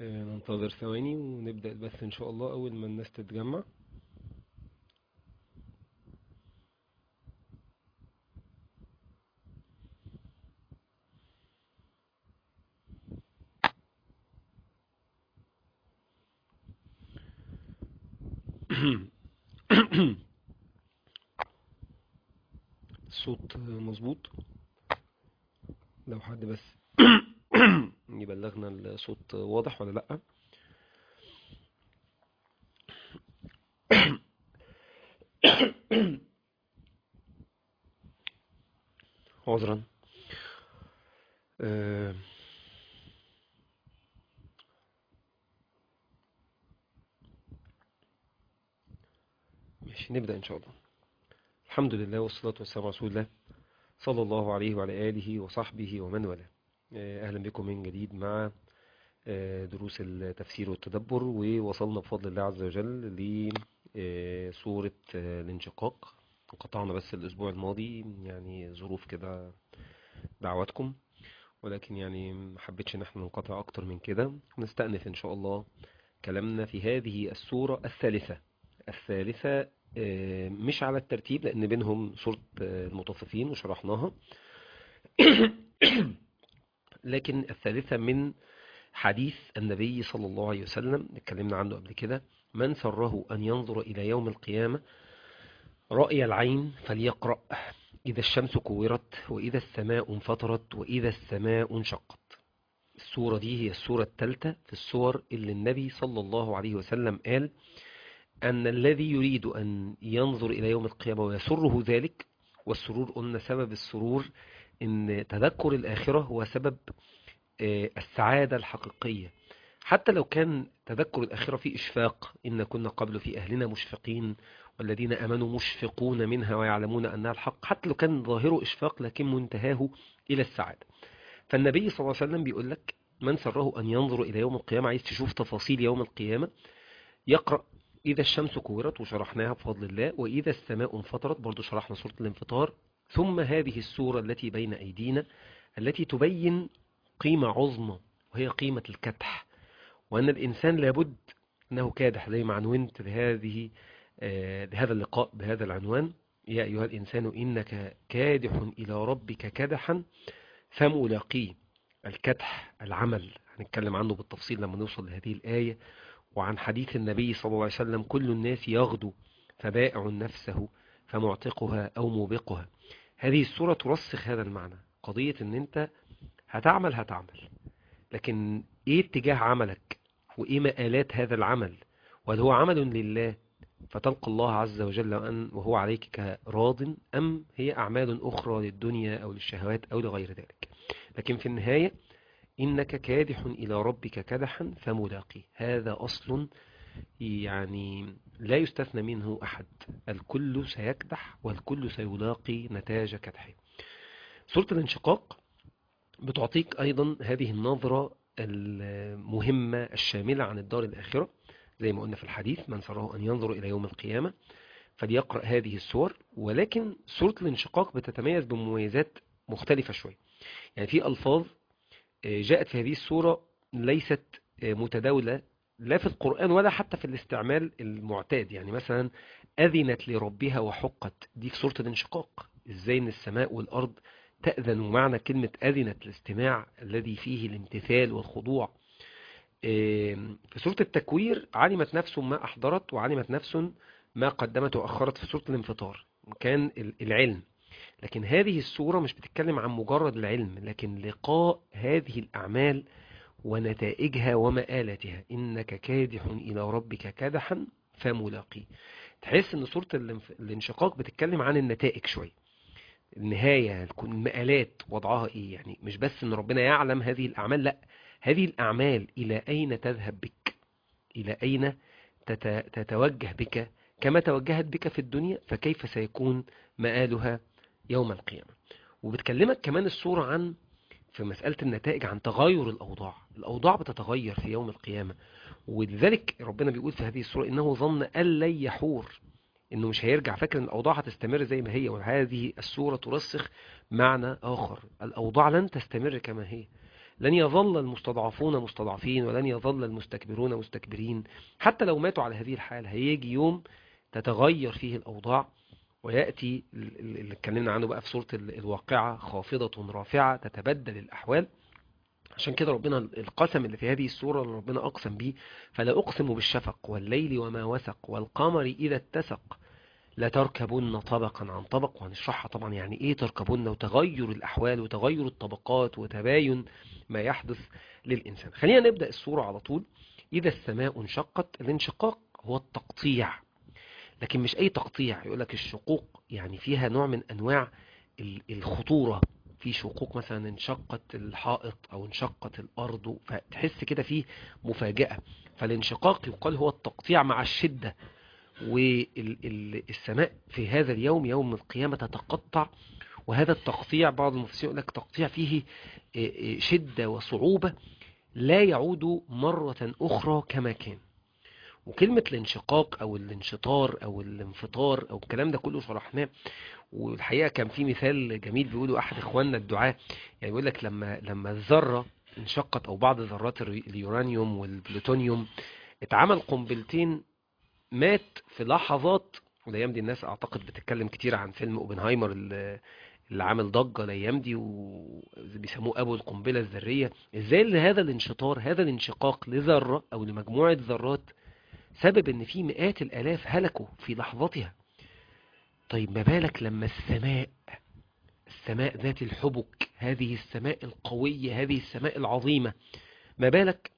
آه، ننتظر ثواني ونبدأ البث إن شاء الله أول ما الناس تتجمع الصوت مظبوط لو حد بس يبلغنا الصوت واضح ولا لأ عذرا آه، ماشي نبدأ إن شاء الله الحمد لله والصلاة والسلام على رسول الله صلى الله عليه وعلى آله وصحبه ومن والاه آه، أهلا بكم من جديد مع آه، دروس التفسير والتدبر ووصلنا بفضل الله عز وجل لسورة الانشقاق انقطعنا بس الأسبوع الماضي يعني ظروف كده دعواتكم ولكن يعني ما حبيتش ان احنا ننقطع اكتر من كده نستأنف ان شاء الله كلامنا في هذه السورة الثالثة الثالثة آه، مش على الترتيب لأن بينهم سورة آه، المطففين وشرحناها لكن الثالثة من حديث النبي صلى الله عليه وسلم اتكلمنا عنه قبل كده من سره أن ينظر إلى يوم القيامة رأي العين فليقرأ إذا الشمس كورت وإذا السماء انفطرت وإذا السماء انشقت السورة دي هي السورة الثالثة في السور اللي النبي صلى الله عليه وسلم قال أن الذي يريد أن ينظر إلى يوم القيامة ويسره ذلك والسرور قلنا سبب السرور أن تذكر الآخرة هو سبب آه، السعادة الحقيقية حتى لو كان تذكر الآخرة فيه إشفاق إن كنا قبل في أهلنا مشفقين والذين آمنوا مشفقون منها ويعلمون أنها الحق حتى لو كان ظاهره إشفاق لكن منتهاه إلى السعادة فالنبي صلى الله عليه وسلم بيقول لك من سره أن ينظر إلى يوم القيامة عايز تشوف تفاصيل يوم القيامة يقرأ إذا الشمس كورت وشرحناها بفضل الله وإذا السماء انفطرت برضو شرحنا سورة الانفطار ثم هذه السورة التي بين أيدينا التي تبين قيمة عظمى وهي قيمة الكدح وأن الإنسان لابد أنه كادح زي ما عنونت بهذه آه، بهذا اللقاء بهذا العنوان يا أيها الإنسان إنك كادح إلى ربك كدحا فملاقيه الكدح العمل هنتكلم عنه بالتفصيل لما نوصل لهذه الآية وعن حديث النبي صلى الله عليه وسلم كل الناس يغدو فبائع نفسه فمعتقها أو موبقها هذه السورة ترسخ هذا المعنى قضية ان انت هتعمل هتعمل لكن ايه اتجاه عملك وايه مآلات هذا العمل وهل هو عمل لله فتلقى الله عز وجل وأن وهو عليك كراض أم هي أعمال أخرى للدنيا أو للشهوات أو لغير ذلك لكن في النهاية إنك كادح إلى ربك كدحا فملاقي هذا أصل يعني لا يستثنى منه أحد الكل سيكدح والكل سيلاقي نتاج كدحه سورة الانشقاق بتعطيك أيضا هذه النظرة المهمة الشاملة عن الدار الآخرة زي ما قلنا في الحديث من سره أن ينظر إلى يوم القيامة فليقرأ هذه السور ولكن سورة الانشقاق بتتميز بمميزات مختلفة شوية يعني في ألفاظ جاءت في هذه السورة ليست متداولة لا في القرآن ولا حتى في الاستعمال المعتاد يعني مثلا أذنت لربها وحقت دي في سورة الانشقاق ازاي ان السماء والأرض تأذن معنى كلمة أذنت الاستماع الذي فيه الامتثال والخضوع في سورة التكوير علمت نفس ما أحضرت وعلمت نفس ما قدمت وأخرت في سورة الانفطار كان العلم لكن هذه السورة مش بتتكلم عن مجرد العلم لكن لقاء هذه الأعمال ونتائجها ومآلتها إنك كادح إلى ربك كدحا فملاقي تحس ان سورة الانشقاق بتتكلم عن النتائج شوية النهاية المآلات وضعها ايه يعني مش بس ان ربنا يعلم هذه الأعمال لا هذه الأعمال إلى أين تذهب بك إلى أين تتوجه بك كما توجهت بك في الدنيا فكيف سيكون مآلها يوم القيامة وبتكلمك كمان السورة عن في مسألة النتائج عن تغير الأوضاع الأوضاع بتتغير في يوم القيامة ولذلك ربنا بيقول في هذه السورة إنه ظن أن لن يحور إنه مش هيرجع فاكر إن الأوضاع هتستمر زي ما هي وهذه السورة ترسخ معنى آخر الأوضاع لن تستمر كما هي لن يظل المستضعفون مستضعفين ولن يظل المستكبرون مستكبرين حتى لو ماتوا على هذه الحال هيجي يوم تتغير فيه الأوضاع ويأتي اللي اتكلمنا عنه بقى في سورة الواقعة خافضة رافعة تتبدل الأحوال عشان كده ربنا القسم اللي في هذه السورة اللي ربنا أقسم به فلا أقسم بالشفق والليل وما وسق والقمر إذا اتسق لتركبن طبقا عن طبق وهنشرحها طبعا يعني ايه تركبن وتغير الأحوال وتغير الطبقات وتباين ما يحدث للإنسان خلينا نبدأ السورة على طول إذا السماء انشقت الانشقاق هو التقطيع لكن مش أي تقطيع يقولك الشقوق يعني فيها نوع من أنواع الخطورة في شقوق مثلا انشقت الحائط أو انشقت الأرض فتحس كده فيه مفاجأة فالانشقاق يقال هو التقطيع مع الشدة والسماء في هذا اليوم يوم القيامة تتقطع وهذا التقطيع بعض المفسرين يقول لك تقطيع فيه شدة وصعوبة لا يعود مرة أخرى كما كان وكلمة الانشقاق أو الانشطار أو الانفطار أو الكلام ده كله شرحناه والحقيقة كان في مثال جميل بيقوله أحد إخواننا الدعاة يعني بيقول لك لما لما الذرة انشقت أو بعض ذرات اليورانيوم والبلوتونيوم اتعمل قنبلتين مات في لحظات والايام دي الناس اعتقد بتتكلم كتير عن فيلم اوبنهايمر اللي عامل ضجة الايام دي وبيسموه ابو القنبلة الذرية ازاي ان هذا الانشطار هذا الانشقاق لذرة او لمجموعة ذرات سبب ان في مئات الالاف هلكوا في لحظتها طيب ما بالك لما السماء السماء ذات الحبك هذه السماء القوية هذه السماء العظيمة ما بالك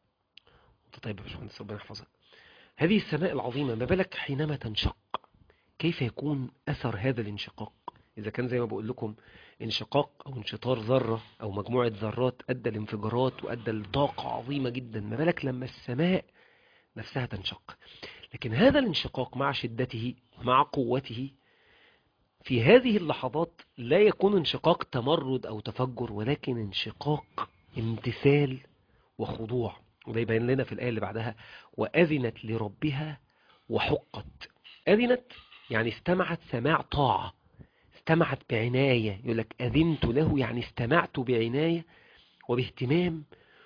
طيب يا باشمهندس ربنا يحفظك هذه السماء العظيمة ما بالك حينما تنشق كيف يكون أثر هذا الانشقاق إذا كان زي ما بقول لكم انشقاق أو انشطار ذرة أو مجموعة ذرات أدى لانفجارات وأدى لطاقة عظيمة جدا ما بالك لما السماء نفسها تنشق لكن هذا الانشقاق مع شدته مع قوته في هذه اللحظات لا يكون انشقاق تمرد أو تفجر ولكن انشقاق امتثال وخضوع وده يبين لنا في الآية اللي بعدها وأذنت لربها وحقت أذنت يعني استمعت سماع طاعة استمعت بعناية يقول لك أذنت له يعني استمعت بعناية وباهتمام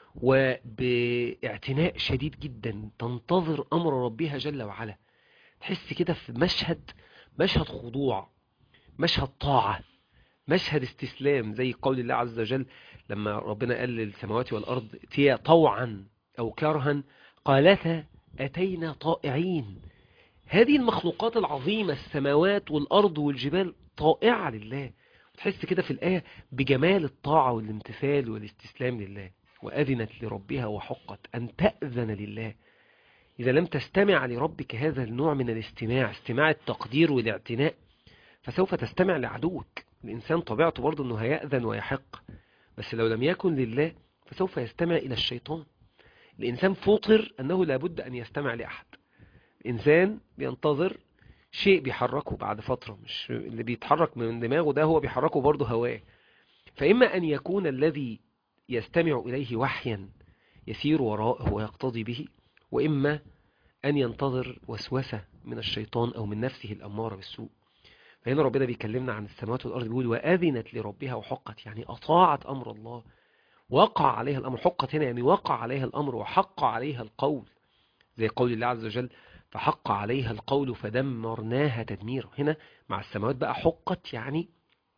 وباعتناء شديد جدا تنتظر أمر ربها جل وعلا تحس كده في مشهد مشهد خضوع مشهد طاعة مشهد استسلام زي قول الله عز وجل لما ربنا قال للسماوات والأرض تيا طوعا أو كرها قالتا أتينا طائعين هذه المخلوقات العظيمة السماوات والأرض والجبال طائعة لله تحس كده في الآية بجمال الطاعة والامتثال والاستسلام لله وأذنت لربها وحقت أن تأذن لله إذا لم تستمع لربك هذا النوع من الاستماع استماع التقدير والاعتناء فسوف تستمع لعدوك الإنسان طبيعته برضه أنه هيأذن ويحق بس لو لم يكن لله فسوف يستمع إلى الشيطان الإنسان فطر أنه لابد أن يستمع لأحد الإنسان بينتظر شيء بيحركه بعد فترة مش اللي بيتحرك من دماغه ده هو بيحركه برضه هواه فإما أن يكون الذي يستمع إليه وحيا يسير وراءه ويقتضي به وإما أن ينتظر وسوسة من الشيطان أو من نفسه الأمارة بالسوء فهنا ربنا بيكلمنا عن السماوات والأرض بيقول وأذنت لربها وحقت يعني أطاعت أمر الله وقع عليها الأمر حقت هنا يعني وقع عليها الأمر وحق عليها القول زي قول الله عز وجل فحق عليها القول فدمرناها تدميرا هنا مع السماوات بقى حقت يعني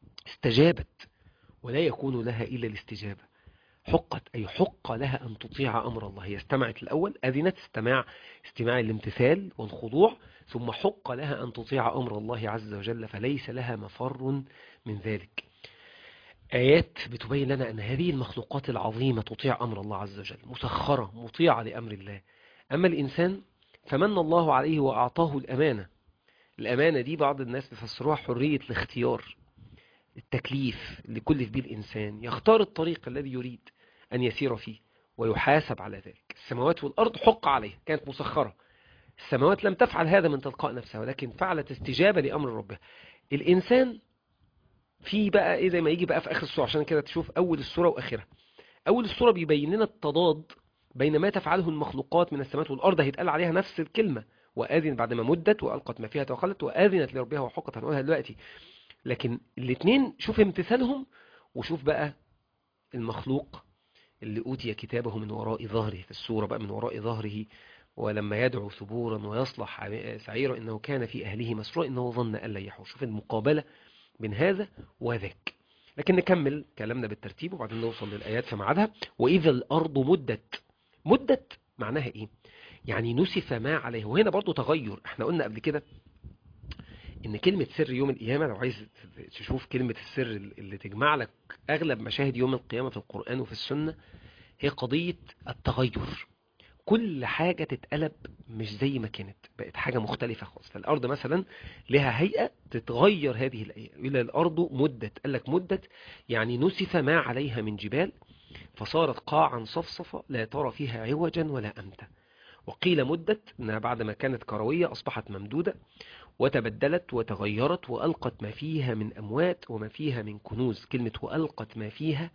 استجابت ولا يكون لها إلا الاستجابة حقت أي حق لها أن تطيع أمر الله هي استمعت الأول أذنت استماع استماع الامتثال والخضوع ثم حق لها أن تطيع أمر الله عز وجل فليس لها مفر من ذلك آيات بتبين لنا أن هذه المخلوقات العظيمة تطيع أمر الله عز وجل مسخرة مطيعة لأمر الله أما الإنسان فمن الله عليه وأعطاه الأمانة الأمانة دي بعض الناس بيفسروها حرية الاختيار التكليف اللي كلف به الإنسان يختار الطريق الذي يريد أن يسير فيه ويحاسب على ذلك السماوات والأرض حق عليها كانت مسخرة السماوات لم تفعل هذا من تلقاء نفسها ولكن فعلت استجابة لأمر ربها الإنسان في بقى إيه زي ما يجي بقى في آخر السورة عشان كده تشوف أول السورة وآخرها أول السورة بيبين لنا التضاد بين ما تفعله المخلوقات من السماوات والأرض هيتقال عليها نفس الكلمة وآذن بعد ما مدت وألقت ما فيها توخلت وآذنت لربها وحقت هنقولها دلوقتي لكن الاثنين شوف امتثالهم وشوف بقى المخلوق اللي أوتي كتابه من وراء ظهره في السورة بقى من وراء ظهره ولما يدعو ثبورا ويصلح سعيرا إنه كان في أهله مسرورا إنه ظن ألا يحور شوف المقابلة بين هذا وذاك لكن نكمل كلامنا بالترتيب وبعدين نوصل للآيات في ميعادها وإذا الأرض مدت مدت معناها إيه يعني نسف ما عليه وهنا برضو تغير احنا قلنا قبل كده ان كلمة سر يوم القيامة لو عايز تشوف كلمة السر اللي تجمع لك اغلب مشاهد يوم القيامة في القرآن وفي السنة هي قضية التغير كل حاجة تتقلب مش زي ما كانت بقت حاجة مختلفة خالص فالأرض مثلا لها هيئة تتغير هذه الهيئة إلى الأرض مدت قال لك مدت يعني نسف ما عليها من جبال فصارت قاعا صفصفة لا ترى فيها عوجا ولا أمتا وقيل مدت أنها بعد ما كانت كروية أصبحت ممدودة وتبدلت وتغيرت وألقت ما فيها من أموات وما فيها من كنوز كلمة وألقت ما فيها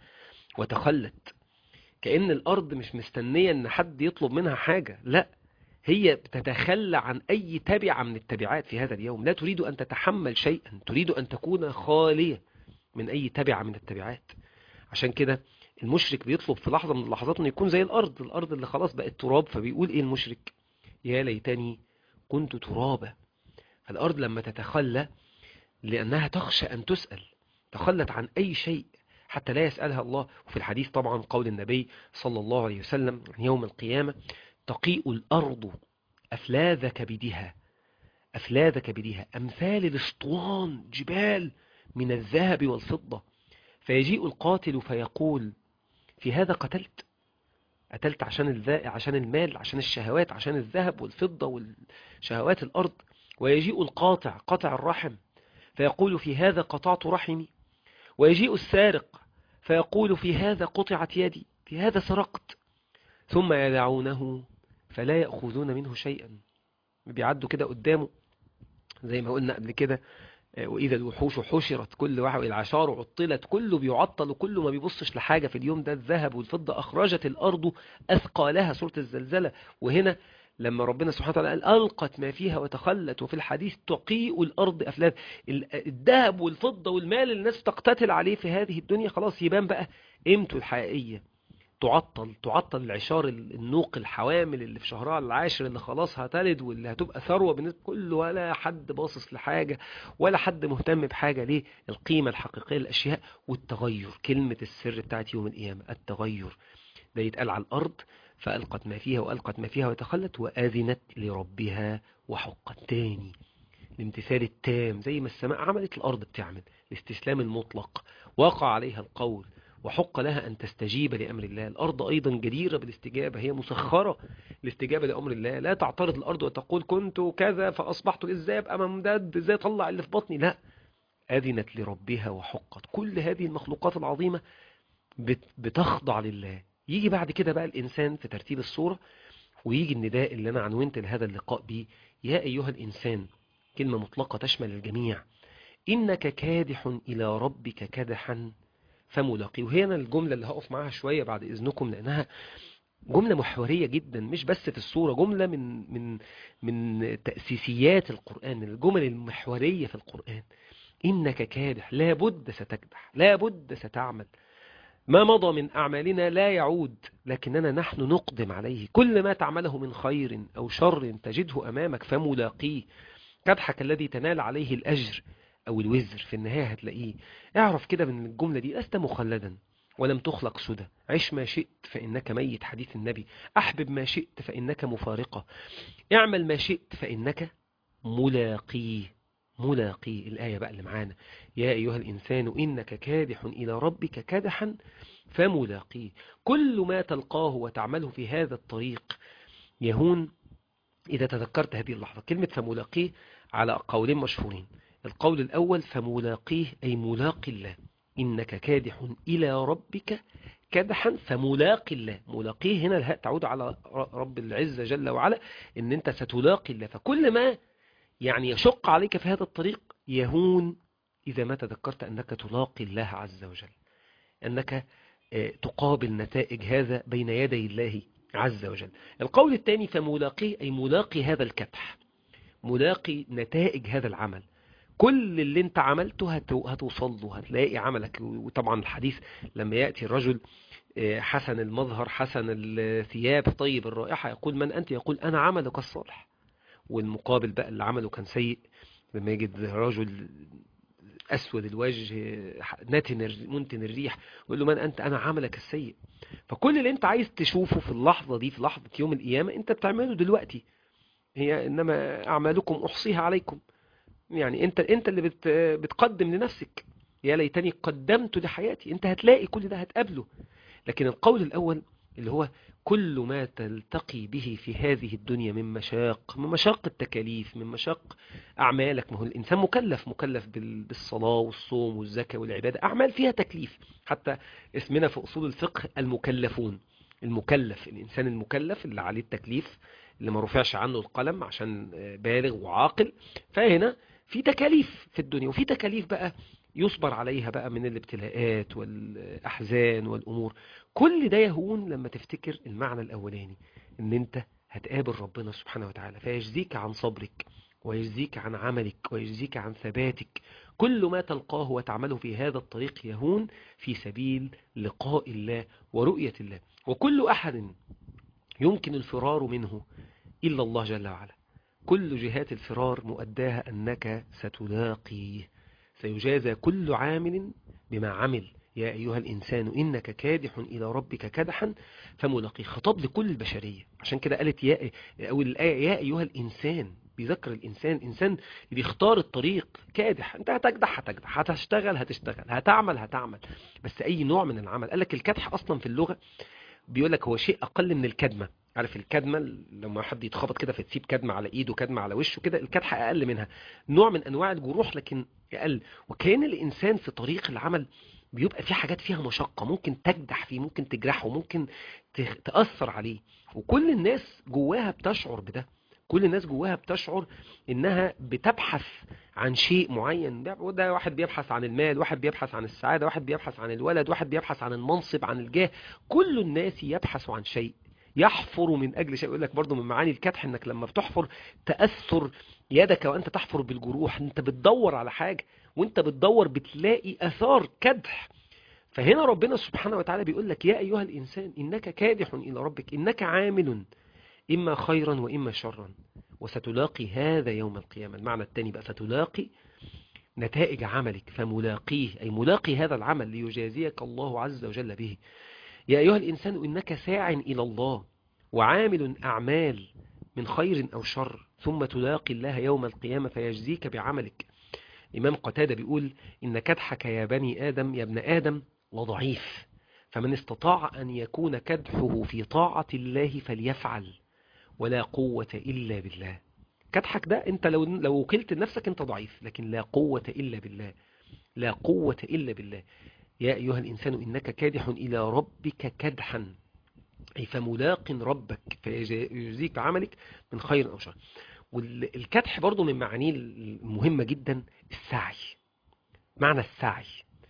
وتخلت كأن الأرض مش مستنية أن حد يطلب منها حاجة لا هي بتتخلى عن أي تبعة من التبعات في هذا اليوم لا تريد أن تتحمل شيئا تريد أن تكون خالية من أي تبعة من التبعات عشان كده المشرك بيطلب في لحظة من اللحظات أنه يكون زي الأرض الأرض اللي خلاص بقت تراب فبيقول إيه المشرك يا ليتني كنت ترابا الأرض لما تتخلى لأنها تخشى أن تسأل تخلت عن أي شيء حتى لا يسألها الله وفي الحديث طبعا قول النبي صلى الله عليه وسلم عن يوم القيامة تقيء الأرض أفلاذ كبدها أفلاذ كبدها أمثال الاسطوان جبال من الذهب والفضة فيجيء القاتل فيقول في هذا قتلت قتلت عشان الذا عشان المال عشان الشهوات عشان الذهب والفضة والشهوات الأرض ويجيء القاطع قطع الرحم فيقول في هذا قطعت رحمي ويجيء السارق فيقول في هذا قطعت يدي في هذا سرقت ثم يدعونه فلا يأخذون منه شيئا بيعدوا كده قدامه زي ما قلنا قبل كده وإذا الوحوش حشرت كل واحد العشار عطلت كله بيعطل وكله ما بيبصش لحاجة في اليوم ده الذهب والفضة أخرجت الأرض أثقالها سورة الزلزلة وهنا لما ربنا سبحانه وتعالى قال ألقت ما فيها وتخلت وفي الحديث تقيء الأرض أفلاذ الذهب والفضة والمال اللي الناس تقتتل عليه في هذه الدنيا خلاص يبان بقى قيمته الحقيقية تعطل تعطل العشار النوق الحوامل اللي في شهرها العاشر اللي خلاص هتلد واللي هتبقى ثروة بالنسبة كله ولا حد باصص لحاجة ولا حد مهتم بحاجة ليه القيمة الحقيقية للأشياء والتغير كلمة السر بتاعت يوم القيامة التغير ده يتقال على الأرض فألقت ما فيها وألقت ما فيها وتخلت وآذنت لربها وحقت تاني الامتثال التام زي ما السماء عملت الأرض بتعمل الاستسلام المطلق وقع عليها القول وحق لها أن تستجيب لأمر الله الأرض أيضا جديرة بالاستجابة هي مسخرة الاستجابة لأمر الله لا تعترض الأرض وتقول كنت كذا فأصبحت إزاي أبقى ممدد إزاي أطلع اللي في بطني لا أذنت لربها وحقت كل هذه المخلوقات العظيمة بتخضع لله يجي بعد كده بقى الإنسان في ترتيب الصورة ويجي النداء اللي أنا عنونت لهذا اللقاء بيه يا أيها الإنسان كلمة مطلقة تشمل الجميع إنك كادح إلى ربك كدحا فملاقيه وهنا الجملة اللي هقف معاها شوية بعد إذنكم لأنها جملة محورية جدا مش بس في الصورة جملة من من من تأسيسيات القرآن من الجمل المحورية في القرآن إنك كادح لابد ستكدح لابد ستعمل ما مضى من أعمالنا لا يعود لكننا نحن نقدم عليه كل ما تعمله من خير أو شر تجده أمامك فملاقيه كدحك الذي تنال عليه الأجر أو الوزر في النهاية هتلاقيه اعرف كده من الجملة دي لست مخلدا ولم تخلق سدى عش ما شئت فإنك ميت حديث النبي أحبب ما شئت فإنك مفارقة اعمل ما شئت فإنك ملاقيه ملاقي الآية بقى اللي معانا يا أيها الإنسان إنك كادح إلى ربك كدحا فملاقيه كل ما تلقاه وتعمله في هذا الطريق يهون إذا تذكرت هذه اللحظة كلمة فملاقيه على قولين مشهورين القول الأول فملاقيه أي ملاقي الله إنك كادح إلى ربك كدحا فملاقي الله ملاقيه هنا الهاء تعود على رب العزة جل وعلا إن أنت ستلاقي الله فكل ما يعني يشق عليك في هذا الطريق يهون إذا ما تذكرت أنك تلاقي الله عز وجل أنك تقابل نتائج هذا بين يدي الله عز وجل القول الثاني فملاقيه أي ملاقي هذا الكدح ملاقي نتائج هذا العمل كل اللي انت عملته هتوصل له هتلاقي عملك وطبعا الحديث لما يأتي الرجل آه، حسن المظهر حسن الثياب طيب الرائحة يقول من أنت يقول أنا عملك الصالح والمقابل بقى اللي عمله كان سيء لما يجد رجل أسود الوجه نتن الر- منتن الريح ويقول له من أنت أنا عملك السيء فكل اللي أنت عايز تشوفه في اللحظة دي في لحظة يوم القيامة أنت بتعمله دلوقتي هي إنما أعمالكم أحصيها عليكم يعني أنت أنت اللي بت بتقدم لنفسك يا ليتني قدمت لحياتي أنت هتلاقي كل ده هتقابله لكن القول الأول اللي هو كل ما تلتقي به في هذه الدنيا من مشاق من مشاق التكاليف من مشاق أعمالك ما هو الإنسان مكلف مكلف بال- بالصلاة والصوم والزكاة والعبادة أعمال فيها تكليف حتى اسمنا في أصول الفقه المكلفون المكلف الإنسان المكلف اللي عليه التكليف اللي ما رفعش عنه القلم عشان آه، بالغ وعاقل فهنا في تكاليف في الدنيا وفي تكاليف بقى يصبر عليها بقى من الابتلاءات والأحزان والأمور كل ده يهون لما تفتكر المعنى الأولاني ان انت هتقابل ربنا سبحانه وتعالى فيجزيك عن صبرك ويجزيك عن عملك ويجزيك عن ثباتك كل ما تلقاه وتعمله في هذا الطريق يهون في سبيل لقاء الله ورؤية الله وكل أحد يمكن الفرار منه إلا الله جل وعلا كل جهات الفرار مؤداها أنك ستلاقيه سيجازى كل عامل بما عمل يا أيها الإنسان إنك كادح إلى ربك كدحا فملاقيه خطاب لكل البشرية عشان كده قالت يا أو الآية يا أيها الإنسان بيذكر الإنسان إنسان بيختار الطريق كادح أنت هتكدح هتكدح هتشتغل هتشتغل هتعمل هتعمل بس أي نوع من العمل قال لك الكدح أصلا في اللغة بيقول لك هو شيء أقل من الكدمة عارف الكدمة لما حد يتخبط كده فتسيب كدمة على ايده كدمة على وشه كده الكدح اقل منها نوع من انواع الجروح لكن اقل وكان الانسان في طريق العمل بيبقى في حاجات فيها مشقة ممكن تجدح فيه ممكن تجرحه ممكن ت- تأثر عليه وكل الناس جواها بتشعر بده كل الناس جواها بتشعر انها بتبحث عن شيء معين وده واحد بيبحث عن المال واحد بيبحث عن السعادة واحد بيبحث عن الولد واحد بيبحث عن المنصب عن الجاه كل الناس يبحث عن شيء يحفر من اجل شيء يقول لك برضو من معاني الكدح انك لما بتحفر تأثر يدك وانت تحفر بالجروح انت بتدور على حاجة وانت بتدور بتلاقي اثار كدح فهنا ربنا سبحانه وتعالى بيقول لك يا ايها الانسان انك كادح الى ربك انك عامل اما خيرا واما شرا وستلاقي هذا يوم القيامة المعنى الثاني بقى ستلاقي نتائج عملك فملاقيه أي ملاقي هذا العمل ليجازيك الله عز وجل به يا أيها الإنسان إنك ساع إلى الله وعامل أعمال من خير أو شر ثم تلاقي الله يوم القيامة فيجزيك بعملك إمام قتادة بيقول إن كدحك يا بني آدم يا ابن آدم وضعيف فمن استطاع أن يكون كدحه في طاعة الله فليفعل ولا قوة إلا بالله كدحك ده انت لو لو وكلت لنفسك انت ضعيف لكن لا قوة إلا بالله لا قوة إلا بالله يا أيها الإنسان إنك كادح إلى ربك كدحا أي فملاق ربك فيجزيك بعملك من خير أو شر والكدح برضو من معانيه المهمة جدا السعي معنى السعي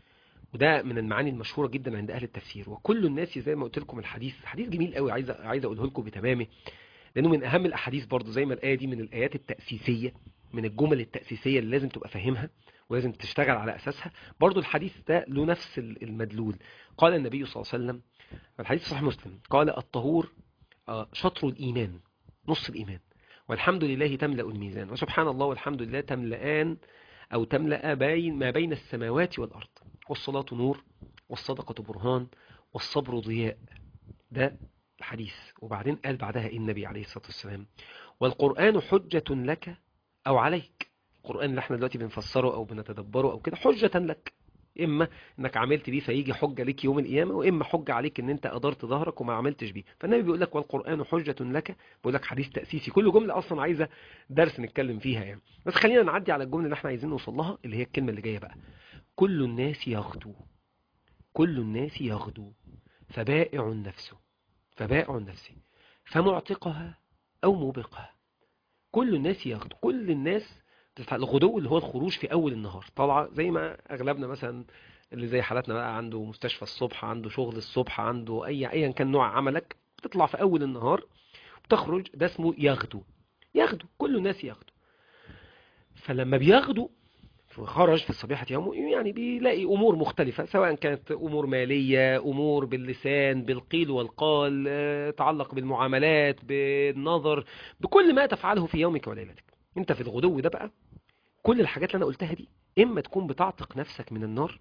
وده من المعاني المشهورة جدا عند أهل التفسير وكل الناس زي ما قلت لكم الحديث حديث جميل قوي عايز عايز أقوله لكم بتمامه لأنه من أهم الأحاديث برضو زي ما الآية دي من الآيات التأسيسية من الجمل التأسيسية اللي لازم تبقى فاهمها ولازم تشتغل على أساسها برضو الحديث ده له نفس المدلول قال النبي صلى الله عليه وسلم الحديث صحيح مسلم قال الطهور شطر الإيمان نص الإيمان والحمد لله تملأ الميزان وسبحان الله والحمد لله تملأان أو تملأ بين ما بين السماوات والأرض والصلاة نور والصدقة برهان والصبر ضياء ده الحديث وبعدين قال بعدها إيه النبي عليه الصلاة والسلام والقرآن حجة لك أو عليك القرآن اللي احنا دلوقتي بنفسره أو بنتدبره أو كده حجة لك إما إنك عملت بيه فيجي حجة لك يوم القيامة وإما حجة عليك إن أنت أدرت ظهرك وما عملتش بيه فالنبي بيقول لك والقرآن حجة لك بيقول لك حديث تأسيسي كل جملة أصلا عايزة درس نتكلم فيها يعني بس خلينا نعدي على الجملة اللي احنا عايزين نوصل لها اللي هي الكلمة اللي جاية بقى كل الناس يغدو كل الناس يغدو فبائع نفسه فبائع نفسه فمعتقها أو موبقها كل الناس يغدو كل الناس الغدو اللي هو الخروج في أول النهار طبعا زي ما أغلبنا مثلا اللي زي حالاتنا بقى عنده مستشفى الصبح عنده شغل الصبح عنده أي أيا كان نوع عملك بتطلع في أول النهار بتخرج ده اسمه يغدو يغدو كل الناس يغدو فلما بيغدو خرج في الصبيحة يوم يعني بيلاقي أمور مختلفة سواء كانت أمور مالية أمور باللسان بالقيل والقال آه، تعلق بالمعاملات بالنظر بكل ما تفعله في يومك وليلتك انت في الغدو ده بقى كل الحاجات اللي أنا قلتها دي إما تكون بتعتق نفسك من النار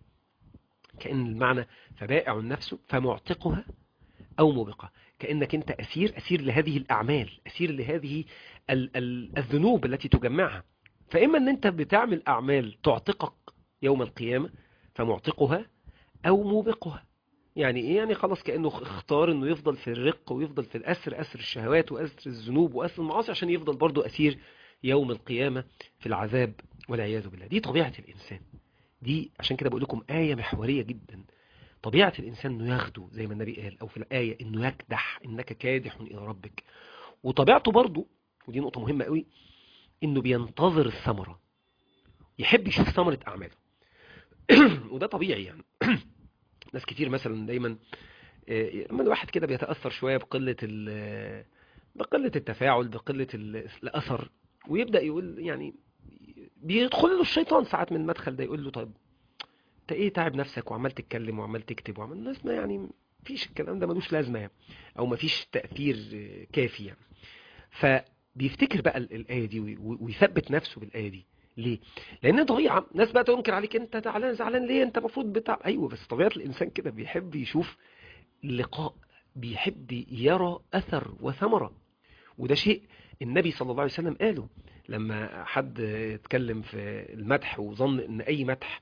كأن المعنى فبائع النفس فمعتقها أو موبقة كأنك أنت أسير أسير لهذه الأعمال أسير لهذه ال ال الذنوب التي تجمعها فإما أن أنت بتعمل أعمال تعتقك يوم القيامة فمعتقها أو موبقها يعني إيه يعني خلاص كأنه اختار أنه يفضل في الرق ويفضل في الأسر أسر الشهوات وأسر الذنوب وأسر المعاصي عشان يفضل برضو أسير يوم القيامة في العذاب والعياذ بالله دي طبيعة الإنسان دي عشان كده بقول لكم آية محورية جدا طبيعة الإنسان أنه يغدو زي ما النبي قال أو في الآية أنه يكدح إنك كادح إلى ربك وطبيعته برضو ودي نقطة مهمة قوي انه بينتظر الثمرة يحب يشوف ثمرة اعماله وده طبيعي يعني ناس كتير مثلا دايما آه، لما الواحد كده بيتأثر شوية بقلة ال- بقلة التفاعل بقلة ال- الأثر ويبدأ يقول يعني بيدخل له الشيطان ساعات من المدخل ده يقول له طيب انت ايه تعب نفسك وعمال تتكلم وعمال تكتب وعمال الناس ما يعني مفيش الكلام ده ملوش لازمة يعني او مفيش تأثير آه، كافي يعني فبيفتكر بقى ال- الآية دي وي- ويثبت نفسه بالآية دي ليه؟ لأن طبيعة ناس بقى تنكر عليك أنت زعلان زعلان ليه؟ أنت المفروض بتاع أيوه بس طبيعة الإنسان كده بيحب يشوف لقاء بيحب يرى أثر وثمرة وده شيء النبي صلى الله عليه وسلم قاله لما حد اتكلم في المدح وظن ان اي مدح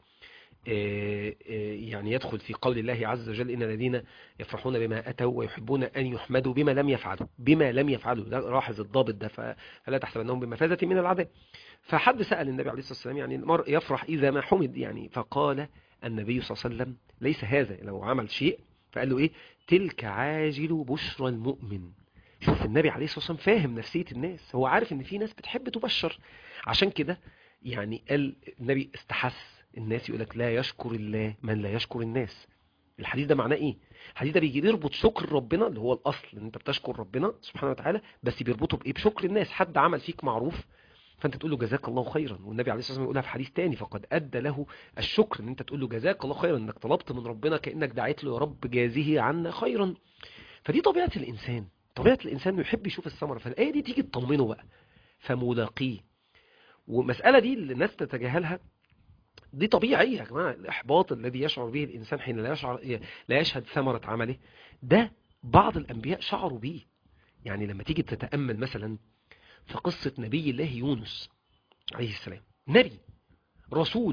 آه، آه، يعني يدخل في قول الله عز وجل ان الذين يفرحون بما اتوا ويحبون ان يحمدوا بما لم يفعلوا بما لم يفعلوا ده لاحظ الضابط ده ف- فلا تحسبنهم بمفازة من العذاب فحد سأل النبي عليه الصلاة والسلام يعني المرء يفرح إذا ما حمد يعني فقال النبي صلى الله عليه وسلم ليس هذا لو عمل شيء فقال له إيه تلك عاجل بشرى المؤمن شوف النبي عليه الصلاة والسلام فاهم نفسية الناس هو عارف ان في ناس بتحب تبشر عشان كده يعني قال النبي استحس الناس يقولك لا يشكر الله من لا يشكر الناس الحديث ده معناه ايه الحديث ده بيجي بيربط شكر ربنا اللي هو الاصل ان انت بتشكر ربنا سبحانه وتعالى بس بيربطه بايه بشكر الناس حد عمل فيك معروف فانت تقول له جزاك الله خيرا والنبي عليه الصلاه والسلام يقولها في حديث تاني فقد ادى له الشكر ان انت تقول له جزاك الله خيرا انك طلبت من ربنا كانك دعيت له يا رب جازه عنا خيرا فدي طبيعه الانسان طبيعه الانسان انه يحب يشوف الثمره فالايه دي تيجي تطمنه بقى فملاقيه والمساله دي اللي الناس تتجاهلها دي طبيعية يا جماعة الإحباط الذي يشعر به الإنسان حين لا يشعر لا يشهد ثمرة عمله ده بعض الأنبياء شعروا به يعني لما تيجي تتأمل مثلا في قصة نبي الله يونس عليه السلام نبي رسول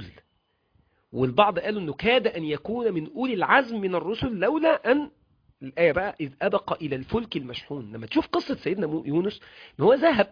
والبعض قالوا أنه كاد أن يكون من أولي العزم من الرسل لولا أن الآية بقى إذ أبق إلى الفلك المشحون لما تشوف قصة سيدنا مو- يونس أن هو ذهب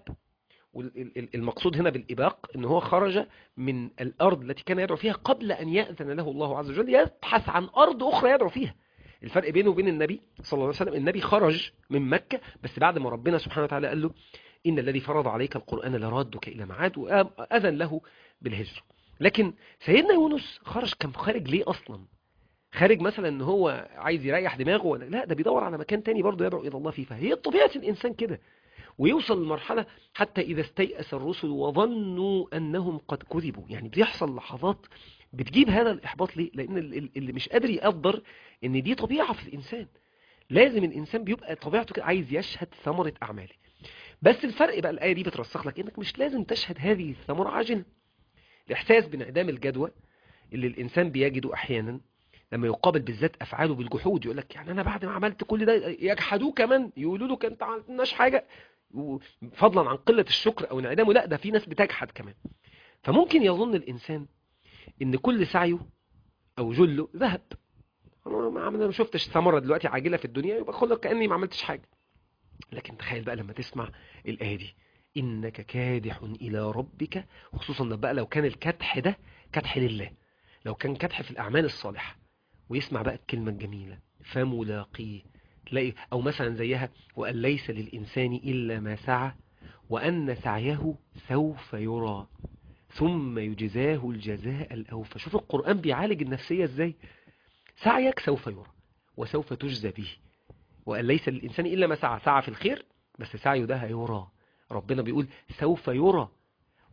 والمقصود هنا بالإباق أن هو خرج من الأرض التي كان يدعو فيها قبل أن يأذن له الله عز وجل يبحث عن أرض أخرى يدعو فيها الفرق بينه وبين النبي صلى الله عليه وسلم النبي خرج من مكة بس بعد ما ربنا سبحانه وتعالى قال له إن الذي فرض عليك القرآن لرادك إلى معاد وأذن له بالهجرة لكن سيدنا يونس خرج كان خارج ليه أصلا خارج مثلا ان هو عايز يريح دماغه ولا لا ده بيدور على مكان تاني برضه يدعو الى الله فيه فهي طبيعه الانسان كده ويوصل لمرحله حتى اذا استيأس الرسل وظنوا انهم قد كذبوا يعني بيحصل لحظات بتجيب هذا الاحباط ليه لان ال- ال- اللي مش قادر يقدر ان دي طبيعه في الانسان لازم الانسان بيبقى طبيعته كده عايز يشهد ثمره اعماله بس الفرق بقى الايه دي بترسخ لك انك مش لازم تشهد هذه الثمره عاجلا الاحساس بانعدام الجدوى اللي الانسان بيجده احيانا لما يقابل بالذات افعاله بالجحود يقول لك يعني انا بعد ما عملت كل ده يجحدوه كمان يقولوا له كنت ما عملناش حاجه و- فضلا عن قله الشكر او انعدامه لا ده في ناس بتجحد كمان فممكن يظن الانسان ان كل سعيه او جله ذهب انا ما عملنا ما شفتش ثمره دلوقتي عاجله في الدنيا يبقى خد لك كاني ما عملتش حاجه لكن تخيل بقى لما تسمع الايه دي انك كادح الى ربك خصوصا بقى لو كان الكدح ده كدح لله لو كان كدح في الاعمال الصالحه ويسمع بقى الكلمة الجميلة فملاقيه تلاقي أو مثلا زيها وأن ليس للإنسان إلا ما سعى وأن سعيه سوف يرى ثم يجزاه الجزاء الأوفى شوف القرآن بيعالج النفسية إزاي سعيك سوف يرى وسوف تجزى به وأن ليس للإنسان إلا ما سعى سعى في الخير بس سعيه ده هيرى ربنا بيقول سوف يرى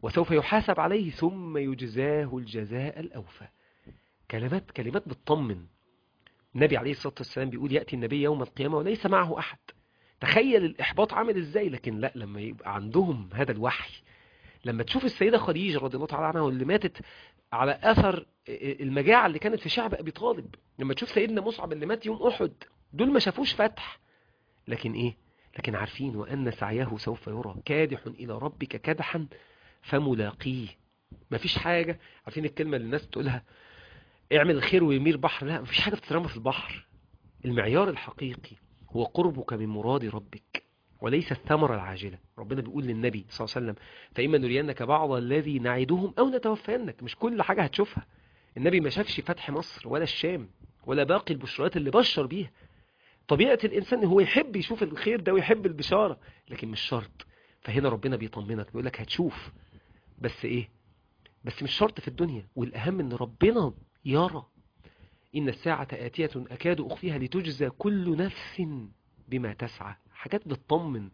وسوف يحاسب عليه ثم يجزاه الجزاء الأوفى كلمات كلمات بتطمن النبي عليه الصلاة والسلام بيقول يأتي النبي يوم القيامة وليس معه أحد تخيل الإحباط عامل إزاي لكن لا لما يبقى عندهم هذا الوحي لما تشوف السيدة خديجة رضي الله تعالى عنها واللي ماتت على أثر المجاعة اللي كانت في شعب أبي طالب لما تشوف سيدنا مصعب اللي مات يوم أحد دول ما شافوش فتح لكن إيه لكن عارفين وأن سعيه سوف يرى كادح إلى ربك كدحا فملاقيه مفيش حاجة عارفين الكلمة اللي الناس بتقولها اعمل الخير ويمير بحر لا مفيش حاجة بتترمى في البحر المعيار الحقيقي هو قربك من مراد ربك وليس الثمرة العاجلة ربنا بيقول للنبي صلى الله عليه وسلم فإما نرينك بعض الذي نعدهم أو نتوفينك مش كل حاجة هتشوفها النبي ما شافش فتح مصر ولا الشام ولا باقي البشرات اللي بشر بيها طبيعة الإنسان هو يحب يشوف الخير ده ويحب البشارة لكن مش شرط فهنا ربنا بيطمنك بيقول لك هتشوف بس إيه بس مش شرط في الدنيا والأهم إن ربنا يرى إن الساعة آتية أكاد أخفيها لتجزى كل نفس بما تسعى حاجات بتطمن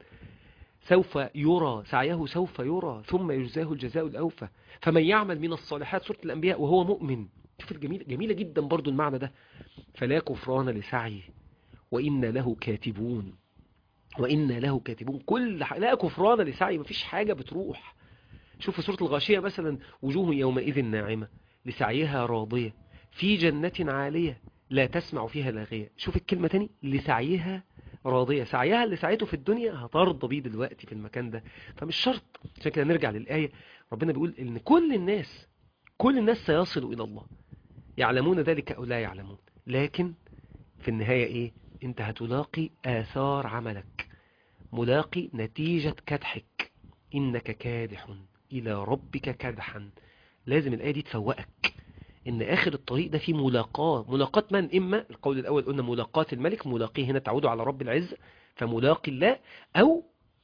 سوف يرى سعيه سوف يرى ثم يجزاه الجزاء الأوفى فمن يعمل من الصالحات سورة الأنبياء وهو مؤمن شوف الجميل جميلة جدا برضو المعنى ده فلا كفران لسعيه وإن له كاتبون وإن له كاتبون كل ح... لا كفران لسعيه مفيش حاجة بتروح شوف سورة الغاشية مثلا وجوه يومئذ ناعمة لسعيها راضية في جنة عالية لا تسمع فيها لاغية شوف الكلمة تاني لسعيها راضية سعيها اللي سعيته في الدنيا هترضى بيه دلوقتي في المكان ده فمش شرط عشان كده نرجع للآية ربنا بيقول ان كل الناس كل الناس سيصلوا إلى الله يعلمون ذلك أو لا يعلمون لكن في النهاية إيه انت هتلاقي آثار عملك ملاقي نتيجة كدحك إنك كادح إلى ربك كدحا لازم الآية دي تفوقك ان اخر الطريق ده فيه ملاقاة ملاقاة من اما القول الاول قلنا ملاقاة الملك ملاقيه هنا تعود على رب العزة فملاقي الله او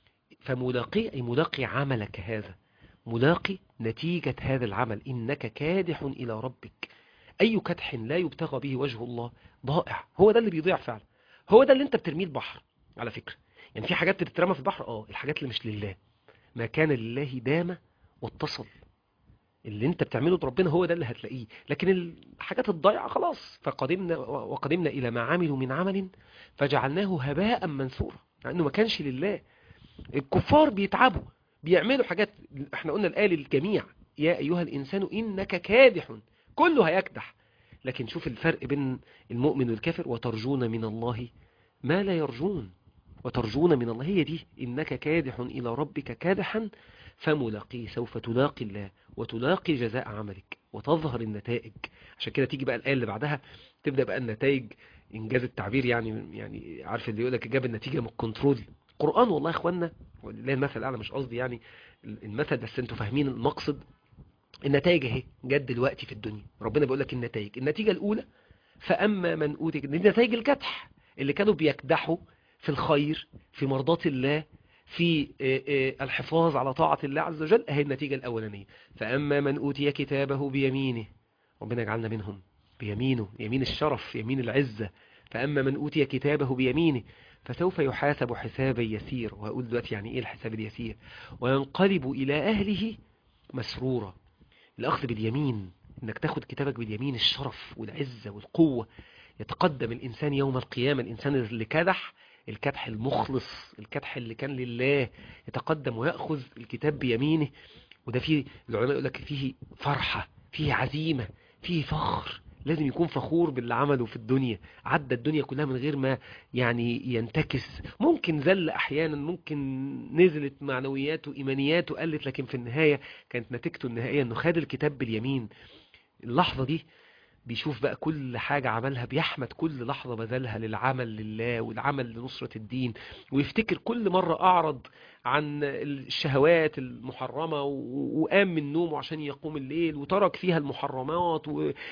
فملاقي اي ملاقي عملك هذا ملاقي نتيجة هذا العمل انك كادح الى ربك اي كدح لا يبتغى به وجه الله ضائع هو ده اللي بيضيع فعلا هو ده اللي انت بترميه البحر على فكرة يعني في حاجات بتترمى في البحر اه الحاجات اللي مش لله ما كان لله دام واتصل اللي انت بتعمله ربنا هو ده اللي هتلاقيه لكن الحاجات الضايعه خلاص فقدمنا وقدمنا الى ما عملوا من عمل فجعلناه هباء منثورا لانه يعني ما كانش لله الكفار بيتعبوا بيعملوا حاجات احنا قلنا الآية للجميع يا ايها الانسان انك كادح كله هيكدح لكن شوف الفرق بين المؤمن والكافر وترجون من الله ما لا يرجون وترجون من الله هي دي انك كادح الى ربك كادحا فملاقيه سوف تلاقي الله وتلاقي جزاء عملك وتظهر النتائج عشان كده تيجي بقى الآية اللي بعدها تبدأ بقى النتائج إنجاز التعبير يعني يعني عارف اللي يقول لك جاب النتيجة من الكنترول القرآن والله يا إخوانا ولله المثل الأعلى مش قصدي يعني المثل بس أنتوا فاهمين المقصد النتائج اهي جت دلوقتي في الدنيا ربنا بيقول لك النتائج النتيجة الأولى فأما من أوتي دي نتائج الكدح اللي كانوا بيكدحوا في الخير في مرضات الله في الحفاظ على طاعة الله عز وجل اهي النتيجة الأولانية فأما من أوتي كتابه بيمينه ربنا يجعلنا منهم بيمينه يمين الشرف يمين العزة فأما من أوتي كتابه بيمينه فسوف يحاسب حسابا يسير وهقول دلوقتي يعني إيه الحساب اليسير وينقلب إلى أهله مسرورا الأخذ باليمين إنك تاخد كتابك باليمين الشرف والعزة والقوة يتقدم الإنسان يوم القيامة الإنسان اللي كدح الكدح المخلص الكدح اللي كان لله يتقدم ويأخذ الكتاب بيمينه وده فيه العلماء يقول لك فيه فرحة فيه عزيمة فيه فخر لازم يكون فخور باللي عمله في الدنيا عدى الدنيا كلها من غير ما يعني ينتكس ممكن زل احيانا ممكن نزلت معنوياته ايمانياته قلت لكن في النهاية كانت نتيجته النهائية انه خد الكتاب باليمين اللحظة دي بيشوف بقى كل حاجة عملها بيحمد كل لحظة بذلها للعمل لله والعمل لنصرة الدين ويفتكر كل مرة أعرض عن الشهوات المحرمة وقام من نومه عشان يقوم الليل وترك فيها المحرمات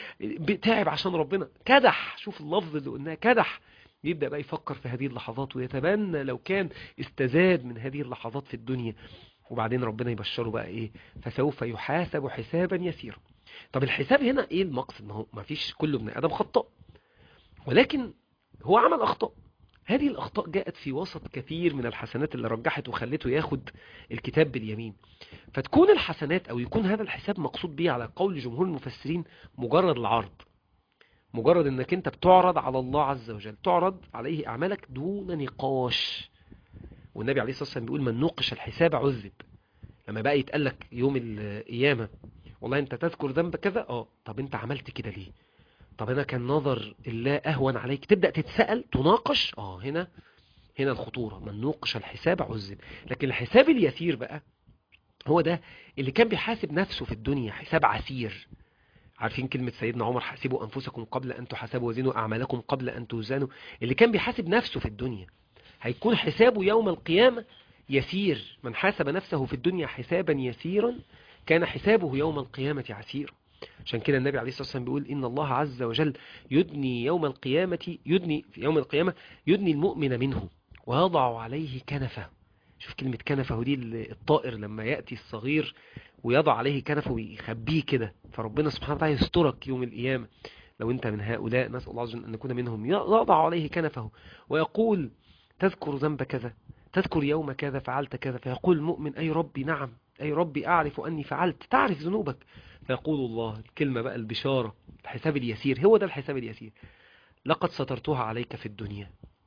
وتعب عشان ربنا كدح شوف اللفظ اللي قلناه كدح يبدأ بقى يفكر في هذه اللحظات ويتبنى لو كان استزاد من هذه اللحظات في الدنيا وبعدين ربنا يبشره بقى ايه فسوف يحاسب حسابا يسيرا طب الحساب هنا ايه المقصد ما هو ما فيش كل ابن ادم خطاء ولكن هو عمل اخطاء هذه الأخطاء جاءت في وسط كثير من الحسنات اللي رجحت وخلته ياخد الكتاب باليمين فتكون الحسنات أو يكون هذا الحساب مقصود به على قول جمهور المفسرين مجرد العرض مجرد انك انت بتعرض على الله عز وجل تعرض عليه اعمالك دون نقاش والنبي عليه الصلاة والسلام بيقول من نوقش الحساب عذب لما بقى يتقال لك يوم القيامة والله انت تذكر ذنب كذا اه طب انت عملت كده ليه طب انا كان نظر الله اهون عليك تبدأ تتسأل تناقش اه هنا هنا الخطورة من نوقش الحساب عذب لكن الحساب اليسير بقى هو ده اللي كان بيحاسب نفسه في الدنيا حساب عسير عارفين كلمة سيدنا عمر حاسبوا أنفسكم قبل أن تحاسبوا وزنوا أعمالكم قبل أن توزنوا اللي كان بيحاسب نفسه في الدنيا هيكون حسابه يوم القيامة يسير من حاسب نفسه في الدنيا حسابا يسيرا كان حسابه يوم القيامة عسيرا عشان كده النبي عليه الصلاة والسلام بيقول إن الله عز وجل يدني يوم القيامة يدني في يوم القيامة يدني المؤمن منه ويضع عليه كنفه شوف كلمة كنفه دي الطائر لما يأتي الصغير ويضع عليه كنفه ويخبيه كده فربنا سبحانه وتعالى يسترك يوم القيامة لو انت من هؤلاء نسأل الله عز وجل أن نكون منهم يضع عليه كنفه ويقول تذكر ذنب كذا تذكر يوم كذا فعلت كذا فيقول المؤمن أي ربي نعم أي ربي أعرف أني فعلت تعرف ذنوبك فيقول الله الكلمة بقى البشارة الحساب اليسير هو ده الحساب اليسير لقد سترتها عليك في الدنيا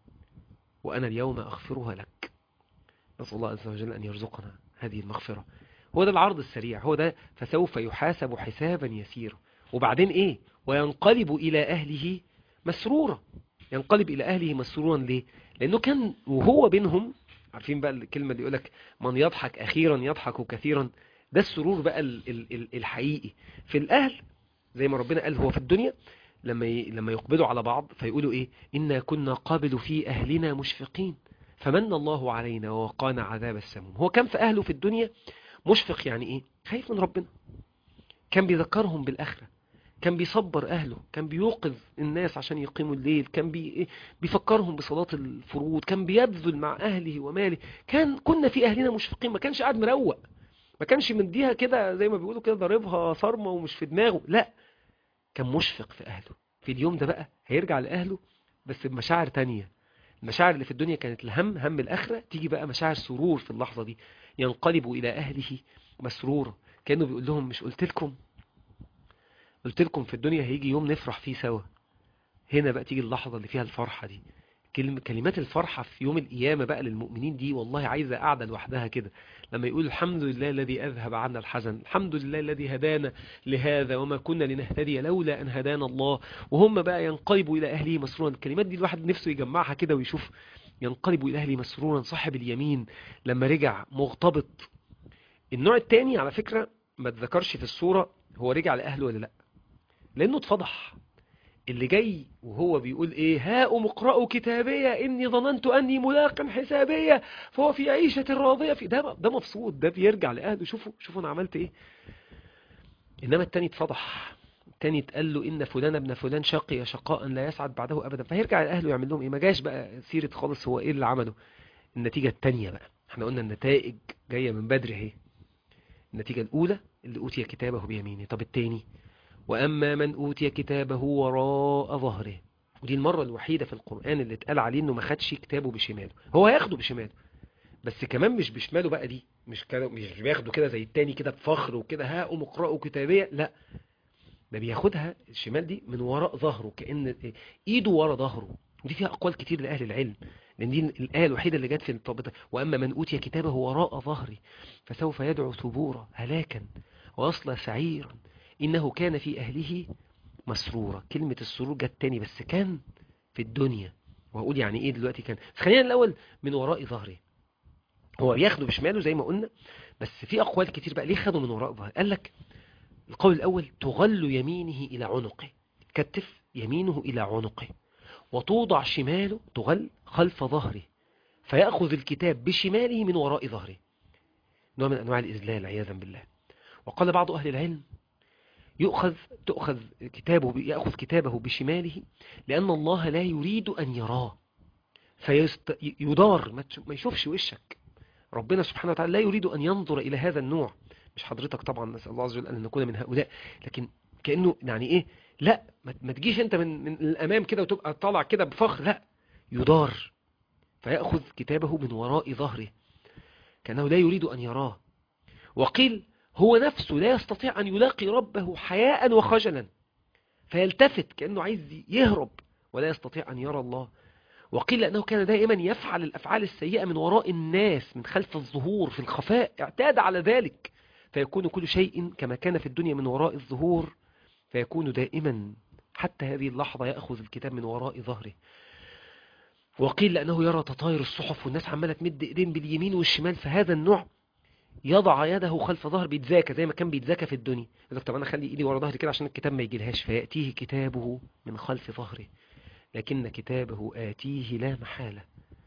وأنا اليوم أغفرها لك نسأل الله عز وجل أن يرزقنا هذه المغفرة هو ده العرض السريع هو ده فسوف يحاسب حسابا يسيرا وبعدين ايه وينقلب الى اهله مسرورا ينقلب الى اهله مسرورا ليه لانه كان وهو بينهم عارفين بقى الكلمة اللي يقولك من يضحك اخيرا يضحك كثيرا ده السرور بقى الحقيقي في الاهل زي ما ربنا قال هو في الدنيا لما لما يقبلوا على بعض فيقولوا ايه إنا كنا قابل في أهلنا مشفقين فمن الله علينا ووقانا عذاب السموم هو كان في أهله في الدنيا مشفق يعني ايه خايف من ربنا كان بيذكرهم بالآخرة كان بيصبر أهله كان بيوقظ الناس عشان يقيموا الليل كان بي... بيفكرهم بصلاة الفروض كان بيبذل مع أهله وماله كان كنا في أهلنا مشفقين ما كانش قاعد مروق ما كانش مديها كده زي ما بيقولوا كده ضاربها صارمة ومش في دماغه لا كان مشفق في أهله في اليوم ده بقى هيرجع لأهله بس بمشاعر تانية المشاعر اللي في الدنيا كانت الهم هم الآخرة تيجي بقى مشاعر سرور في اللحظة دي ينقلب إلى أهله مسرورا كأنه بيقول لهم مش قلت لكم قلت لكم في الدنيا هيجي يوم نفرح فيه سوا هنا بقى تيجي اللحظة اللي فيها الفرحة دي كلمات الفرحة في يوم القيامة بقى للمؤمنين دي والله عايزة قاعدة لوحدها كده لما يقول الحمد لله الذي أذهب عنا الحزن الحمد لله الذي هدانا لهذا وما كنا لنهتدي لولا أن هدانا الله وهم بقى ينقلبوا إلى أهله مسرورا الكلمات دي الواحد نفسه يجمعها كده ويشوف ينقلب إلى أهله مسرورا صاحب اليمين لما رجع مغتبط النوع الثاني على فكرة ما تذكرش في الصورة هو رجع لأهله ولا لا لأنه اتفضح اللي جاي وهو بيقول ايه هاء مقرأوا كتابية اني ظننت اني ملاق حسابية فهو في عيشة راضية في ده ده مبسوط ده بيرجع لأهله شوفوا شوفوا انا عملت ايه انما التاني اتفضح التاني اتقال له ان فلان ابن فلان شقي شقاء لا يسعد بعده ابدا فهيرجع لأهله يعمل لهم ايه ما جاش بقى سيرة خالص هو ايه اللي عمله النتيجة التانية بقى احنا قلنا النتائج جاية من بدري اهي النتيجة الاولى اللي اوتي كتابه بيمينه طب التاني وأما من أوتي كتابه وراء ظهره ودي المرة الوحيدة في القرآن اللي اتقال عليه انه ما خدش كتابه بشماله هو هياخده بشماله بس كمان مش بشماله بقى دي مش كده مش بياخده كده زي التاني كده بفخر وكده ها قوم اقرأوا كتابية لا ده بياخدها الشمال دي من وراء ظهره كأن ايده ورا ظهره ودي فيها أقوال كتير لأهل العلم لأن دي الآية الوحيدة اللي جت في الطابطة وأما من أوتي كتابه وراء ظهري فسوف يدعو ثبورا هلاكا ويصلى سعيرا إنه كان في أهله مسرورا كلمة السرور جت تاني بس كان في الدنيا وهقول يعني إيه دلوقتي كان بس خلينا الأول من وراء ظهره هو بياخده بشماله زي ما قلنا بس في أقوال كتير بقى ليه خده من وراء ظهره قال لك القول الأول تغل يمينه إلى عنقه كتف يمينه إلى عنقه وتوضع شماله تغل خلف ظهره فيأخذ الكتاب بشماله من وراء ظهره نوع من أنواع الإذلال عياذا بالله وقال بعض أهل العلم يؤخذ تؤخذ كتابه يأخذ كتابه بشماله لأن الله لا يريد أن يراه فيدار ما يشوفش وشك ربنا سبحانه وتعالى لا يريد أن ينظر إلى هذا النوع مش حضرتك طبعا نسأل الله عز وجل أن نكون من هؤلاء لكن كأنه يعني إيه لا ما تجيش أنت من, من الأمام كده وتبقى طالع كده بفخر لا يدار فيأخذ كتابه من وراء ظهره كأنه لا يريد أن يراه وقيل هو نفسه لا يستطيع أن يلاقي ربه حياء وخجلا فيلتفت كأنه عايز يهرب ولا يستطيع أن يرى الله وقيل أنه كان دائما يفعل الأفعال السيئة من وراء الناس من خلف الظهور في الخفاء اعتاد على ذلك فيكون كل شيء كما كان في الدنيا من وراء الظهور فيكون دائما حتى هذه اللحظة يأخذ الكتاب من وراء ظهره وقيل لأنه يرى تطاير الصحف والناس عمالة تمد إيدين باليمين والشمال فهذا النوع يضع يده خلف ظهر بيتذاكى زي ما كان بيتذاكى في الدنيا يقول لك طب انا اخلي ايدي ورا ظهري كده عشان الكتاب ما يجيلهاش فياتيه كتابه من خلف ظهره لكن كتابه آتيه لا محالة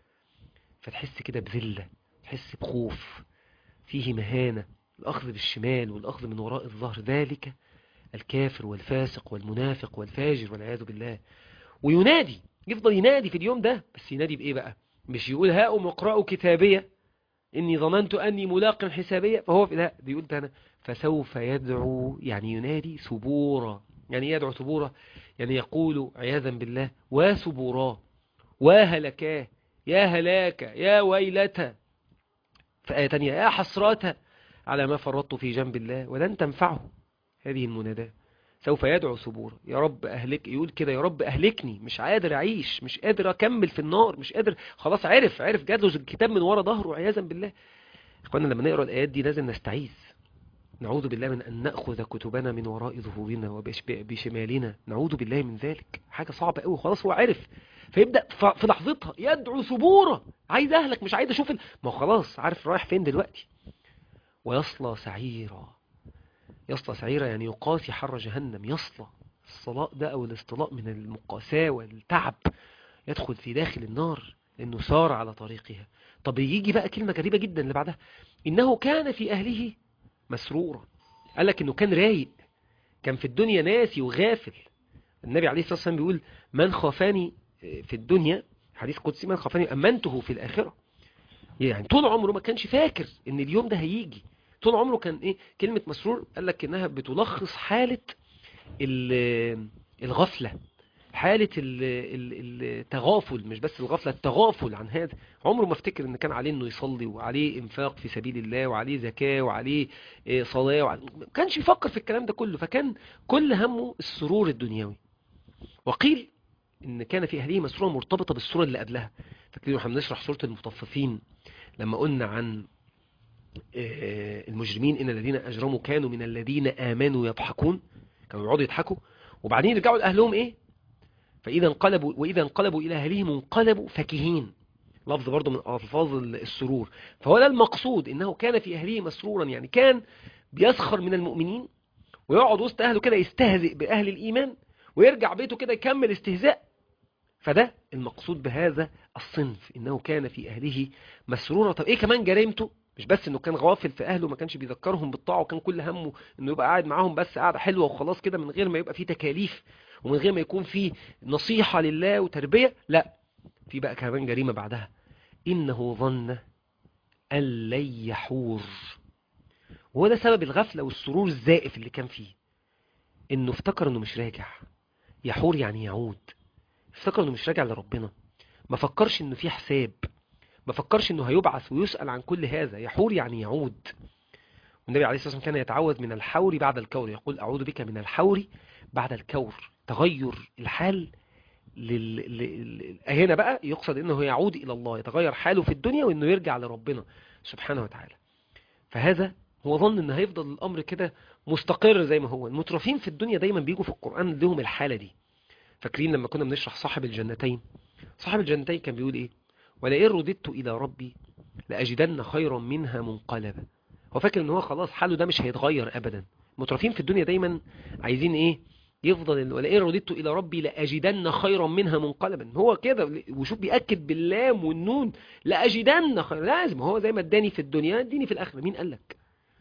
فتحس كده بذلة تحس بخوف فيه مهانة الأخذ بالشمال والأخذ من وراء الظهر ذلك الكافر والفاسق والمنافق والفاجر والعياذ بالله وينادي يفضل ينادي في اليوم ده بس ينادي بإيه بقى مش يقول هاؤم اقرأوا كتابية إني ظننت أني ملاق حسابية فهو في لا بيقول أنا فسوف يدعو يعني ينادي ثبورا يعني يدعو ثبورا يعني يقول عياذا بالله وثبورا وهلكاه يا هلاك يا ويلتا في آية تانية يا حسرات على ما فرطت في جنب الله ولن تنفعه هذه المناداة سوف يدعو ثبورا يا رب أهلك يقول كده يا رب أهلكني مش قادر أعيش مش قادر أكمل في النار مش قادر خلاص عرف عرف جاله الكتاب من ورا ظهره عياذا بالله إخوانا لما نقرأ الآيات دي لازم نستعيذ نعوذ بالله من أن نأخذ كتبنا من وراء ظهورنا وبشمالنا نعوذ بالله من ذلك حاجة صعبة قوي خلاص هو عرف فيبدأ في لحظتها يدعو ثبورا عايز أهلك مش عايز أشوف ال... ما خلاص عارف رايح فين دلوقتي ويصلى سعيرا يصلى سعيرا يعني يقاسي حر جهنم يصلى الصلاء ده أو الاصطلاء من المقاساة والتعب يدخل في داخل النار لأنه سار على طريقها طب يجي بقى كلمة غريبة جدا اللي بعدها إنه كان في أهله مسرورا قال لك إنه كان رايق كان في الدنيا ناسي وغافل النبي عليه الصلاة والسلام بيقول من خافاني في الدنيا حديث قدسي من خافاني أمنته في الآخرة يعني طول عمره ما كانش فاكر إن اليوم ده هيجي طول عمره كان إيه كلمة مسرور قال لك إنها بتلخص حالة الغفلة حالة التغافل مش بس الغفلة التغافل عن هذا عمره ما افتكر ان كان عليه انه يصلي وعليه انفاق في سبيل الله وعليه زكاة وعليه صلاة وعليه ما كانش يفكر في الكلام ده كله فكان كل همه السرور الدنيوي وقيل ان كان في اهله مسرورة مرتبطة بالسورة اللي قبلها فاكرين احنا بنشرح سورة المطففين لما قلنا عن المجرمين ان الذين اجرموا كانوا من الذين امنوا يضحكون كانوا يقعدوا يضحكوا وبعدين يرجعوا لاهلهم ايه فإذا انقلبوا وإذا انقلبوا إلى أهلهم انقلبوا فكهين لفظ برضه من ألفاظ السرور فهو ده المقصود إنه كان في أهله مسرورا يعني كان بيسخر من المؤمنين ويقعد وسط أهله كده يستهزئ بأهل الإيمان ويرجع بيته كده يكمل استهزاء فده المقصود بهذا الصنف إنه كان في أهله مسرورا طب إيه كمان جريمته مش بس انه كان غافل في اهله ما كانش بيذكرهم بالطاعه وكان كل همه انه يبقى قاعد معاهم بس قاعده حلوه وخلاص كده من غير ما يبقى فيه تكاليف ومن غير ما يكون فيه نصيحه لله وتربيه لا في بقى كمان جريمه بعدها انه ظن ان لن يحور وهو ده سبب الغفله والسرور الزائف اللي كان فيه انه افتكر انه مش راجع يحور يعني يعود افتكر انه مش راجع لربنا ما فكرش انه في حساب ما فكرش انه هيبعث ويسأل عن كل هذا يحور يعني يعود والنبي عليه الصلاة والسلام كان يتعوذ من الحور بعد الكور يقول أعوذ بك من الحور بعد الكور تغير الحال لل... لل... هنا بقى يقصد انه يعود الى الله يتغير حاله في الدنيا وانه يرجع لربنا سبحانه وتعالى فهذا هو ظن ان هيفضل الامر كده مستقر زي ما هو المترفين في الدنيا دايما بيجوا في القرآن لهم الحالة دي فاكرين لما كنا بنشرح صاحب الجنتين صاحب الجنتين كان بيقول ايه ولئن رددت إلى ربي لأجدن خيرا منها منقلبا هو فاكر ان هو خلاص حاله ده مش هيتغير أبدا مترفين في الدنيا دايما عايزين ايه يفضل ولئن رددت إلى ربي لأجدن خيرا منها منقلبا هو كده وشوف بيأكد باللام والنون لأجدن خيرا لازم هو زي ما اداني في الدنيا اديني في الآخرة مين قالك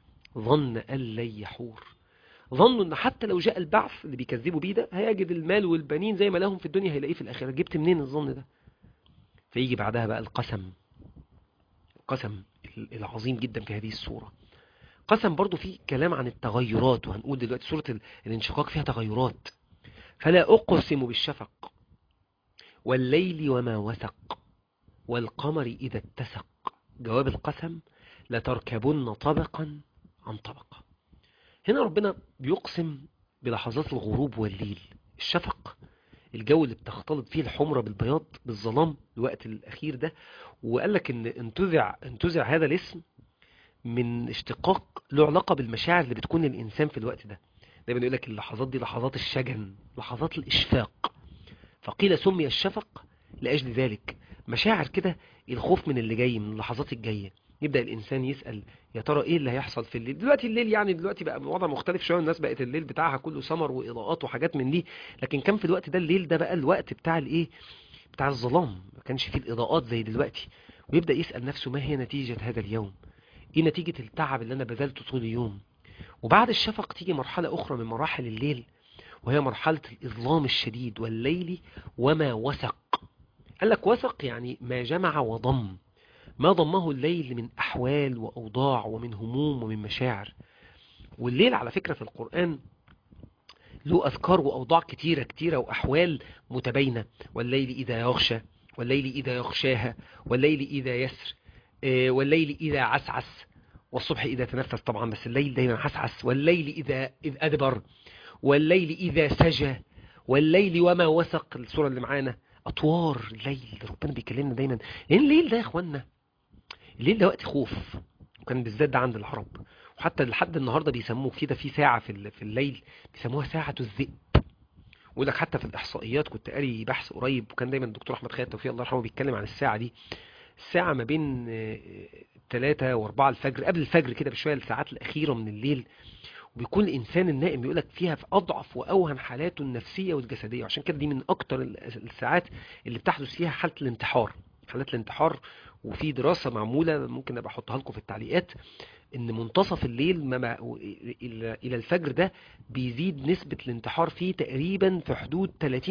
ظن أن لن يحور ظنوا ان حتى لو جاء البعث اللي بيكذبوا بيه ده هيجد المال والبنين زي ما لهم في الدنيا هيلاقيه في الآخرة جبت منين الظن ده فيجي بعدها بقى القسم القسم العظيم جدا في هذه السورة قسم برضو فيه كلام عن التغيرات وهنقول دلوقتي سورة الانشقاق فيها تغيرات فلا أقسم بالشفق والليل وما وثق والقمر إذا اتسق جواب القسم لتركبن طبقا عن طبق هنا ربنا بيقسم بلحظات الغروب والليل الشفق الجو اللي بتختلط فيه الحمرة بالبياض بالظلام الوقت الأخير ده وقال لك إن انتزع انتزع هذا الاسم من اشتقاق له علاقة بالمشاعر اللي بتكون الإنسان في الوقت ده دايما يقول لك اللحظات دي لحظات الشجن لحظات الإشفاق فقيل سمي الشفق لأجل ذلك مشاعر كده الخوف من اللي جاي من اللحظات الجاية يبدأ الإنسان يسأل يا ترى إيه اللي هيحصل في الليل دلوقتي الليل يعني دلوقتي بقى وضع مختلف شوية الناس بقت الليل بتاعها كله سمر وإضاءات وحاجات من دي لكن كان في الوقت ده الليل ده بقى الوقت بتاع الإيه بتاع الظلام ما كانش فيه الإضاءات زي دلوقتي ويبدأ يسأل نفسه ما هي نتيجة هذا اليوم إيه نتيجة التعب اللي أنا بذلته طول اليوم وبعد الشفق تيجي مرحلة أخرى من مراحل الليل وهي مرحلة الإظلام الشديد والليل وما وثق قال لك وثق يعني ما جمع وضم ما ضمه الليل من أحوال وأوضاع ومن هموم ومن مشاعر والليل على فكرة في القرآن له أذكار وأوضاع كتيرة كتيرة وأحوال متباينة والليل إذا يغشى والليل إذا يغشاها والليل إذا يسر والليل إذا عسعس والصبح إذا تنفس طبعا بس الليل دايما عسعس والليل إذا إذ أدبر والليل إذا سجى والليل وما وثق السورة اللي معانا أطوار الليل ربنا بيكلمنا دايما لأن الليل ده يا إخوانا الليل ده وقت خوف وكان بالذات ده عند العرب وحتى لحد النهارده بيسموه كده في ساعة في في الليل بيسموها ساعة الذئب ويقول لك حتى في الإحصائيات كنت قاري بحث قريب وكان دايما الدكتور أحمد خالد توفيق الله يرحمه بيتكلم عن الساعة دي الساعة ما بين 3 و4 الفجر قبل الفجر كده بشوية الساعات الأخيرة من الليل وبيكون الإنسان النائم بيقول لك فيها في أضعف وأوهن حالاته النفسية والجسدية عشان كده دي من أكتر الساعات اللي بتحدث فيها حالة الانتحار حالات الانتحار وفي دراسة معمولة ممكن أبقى أحطها لكم في التعليقات إن منتصف الليل ما إلى الفجر ده بيزيد نسبة الانتحار فيه تقريبا في حدود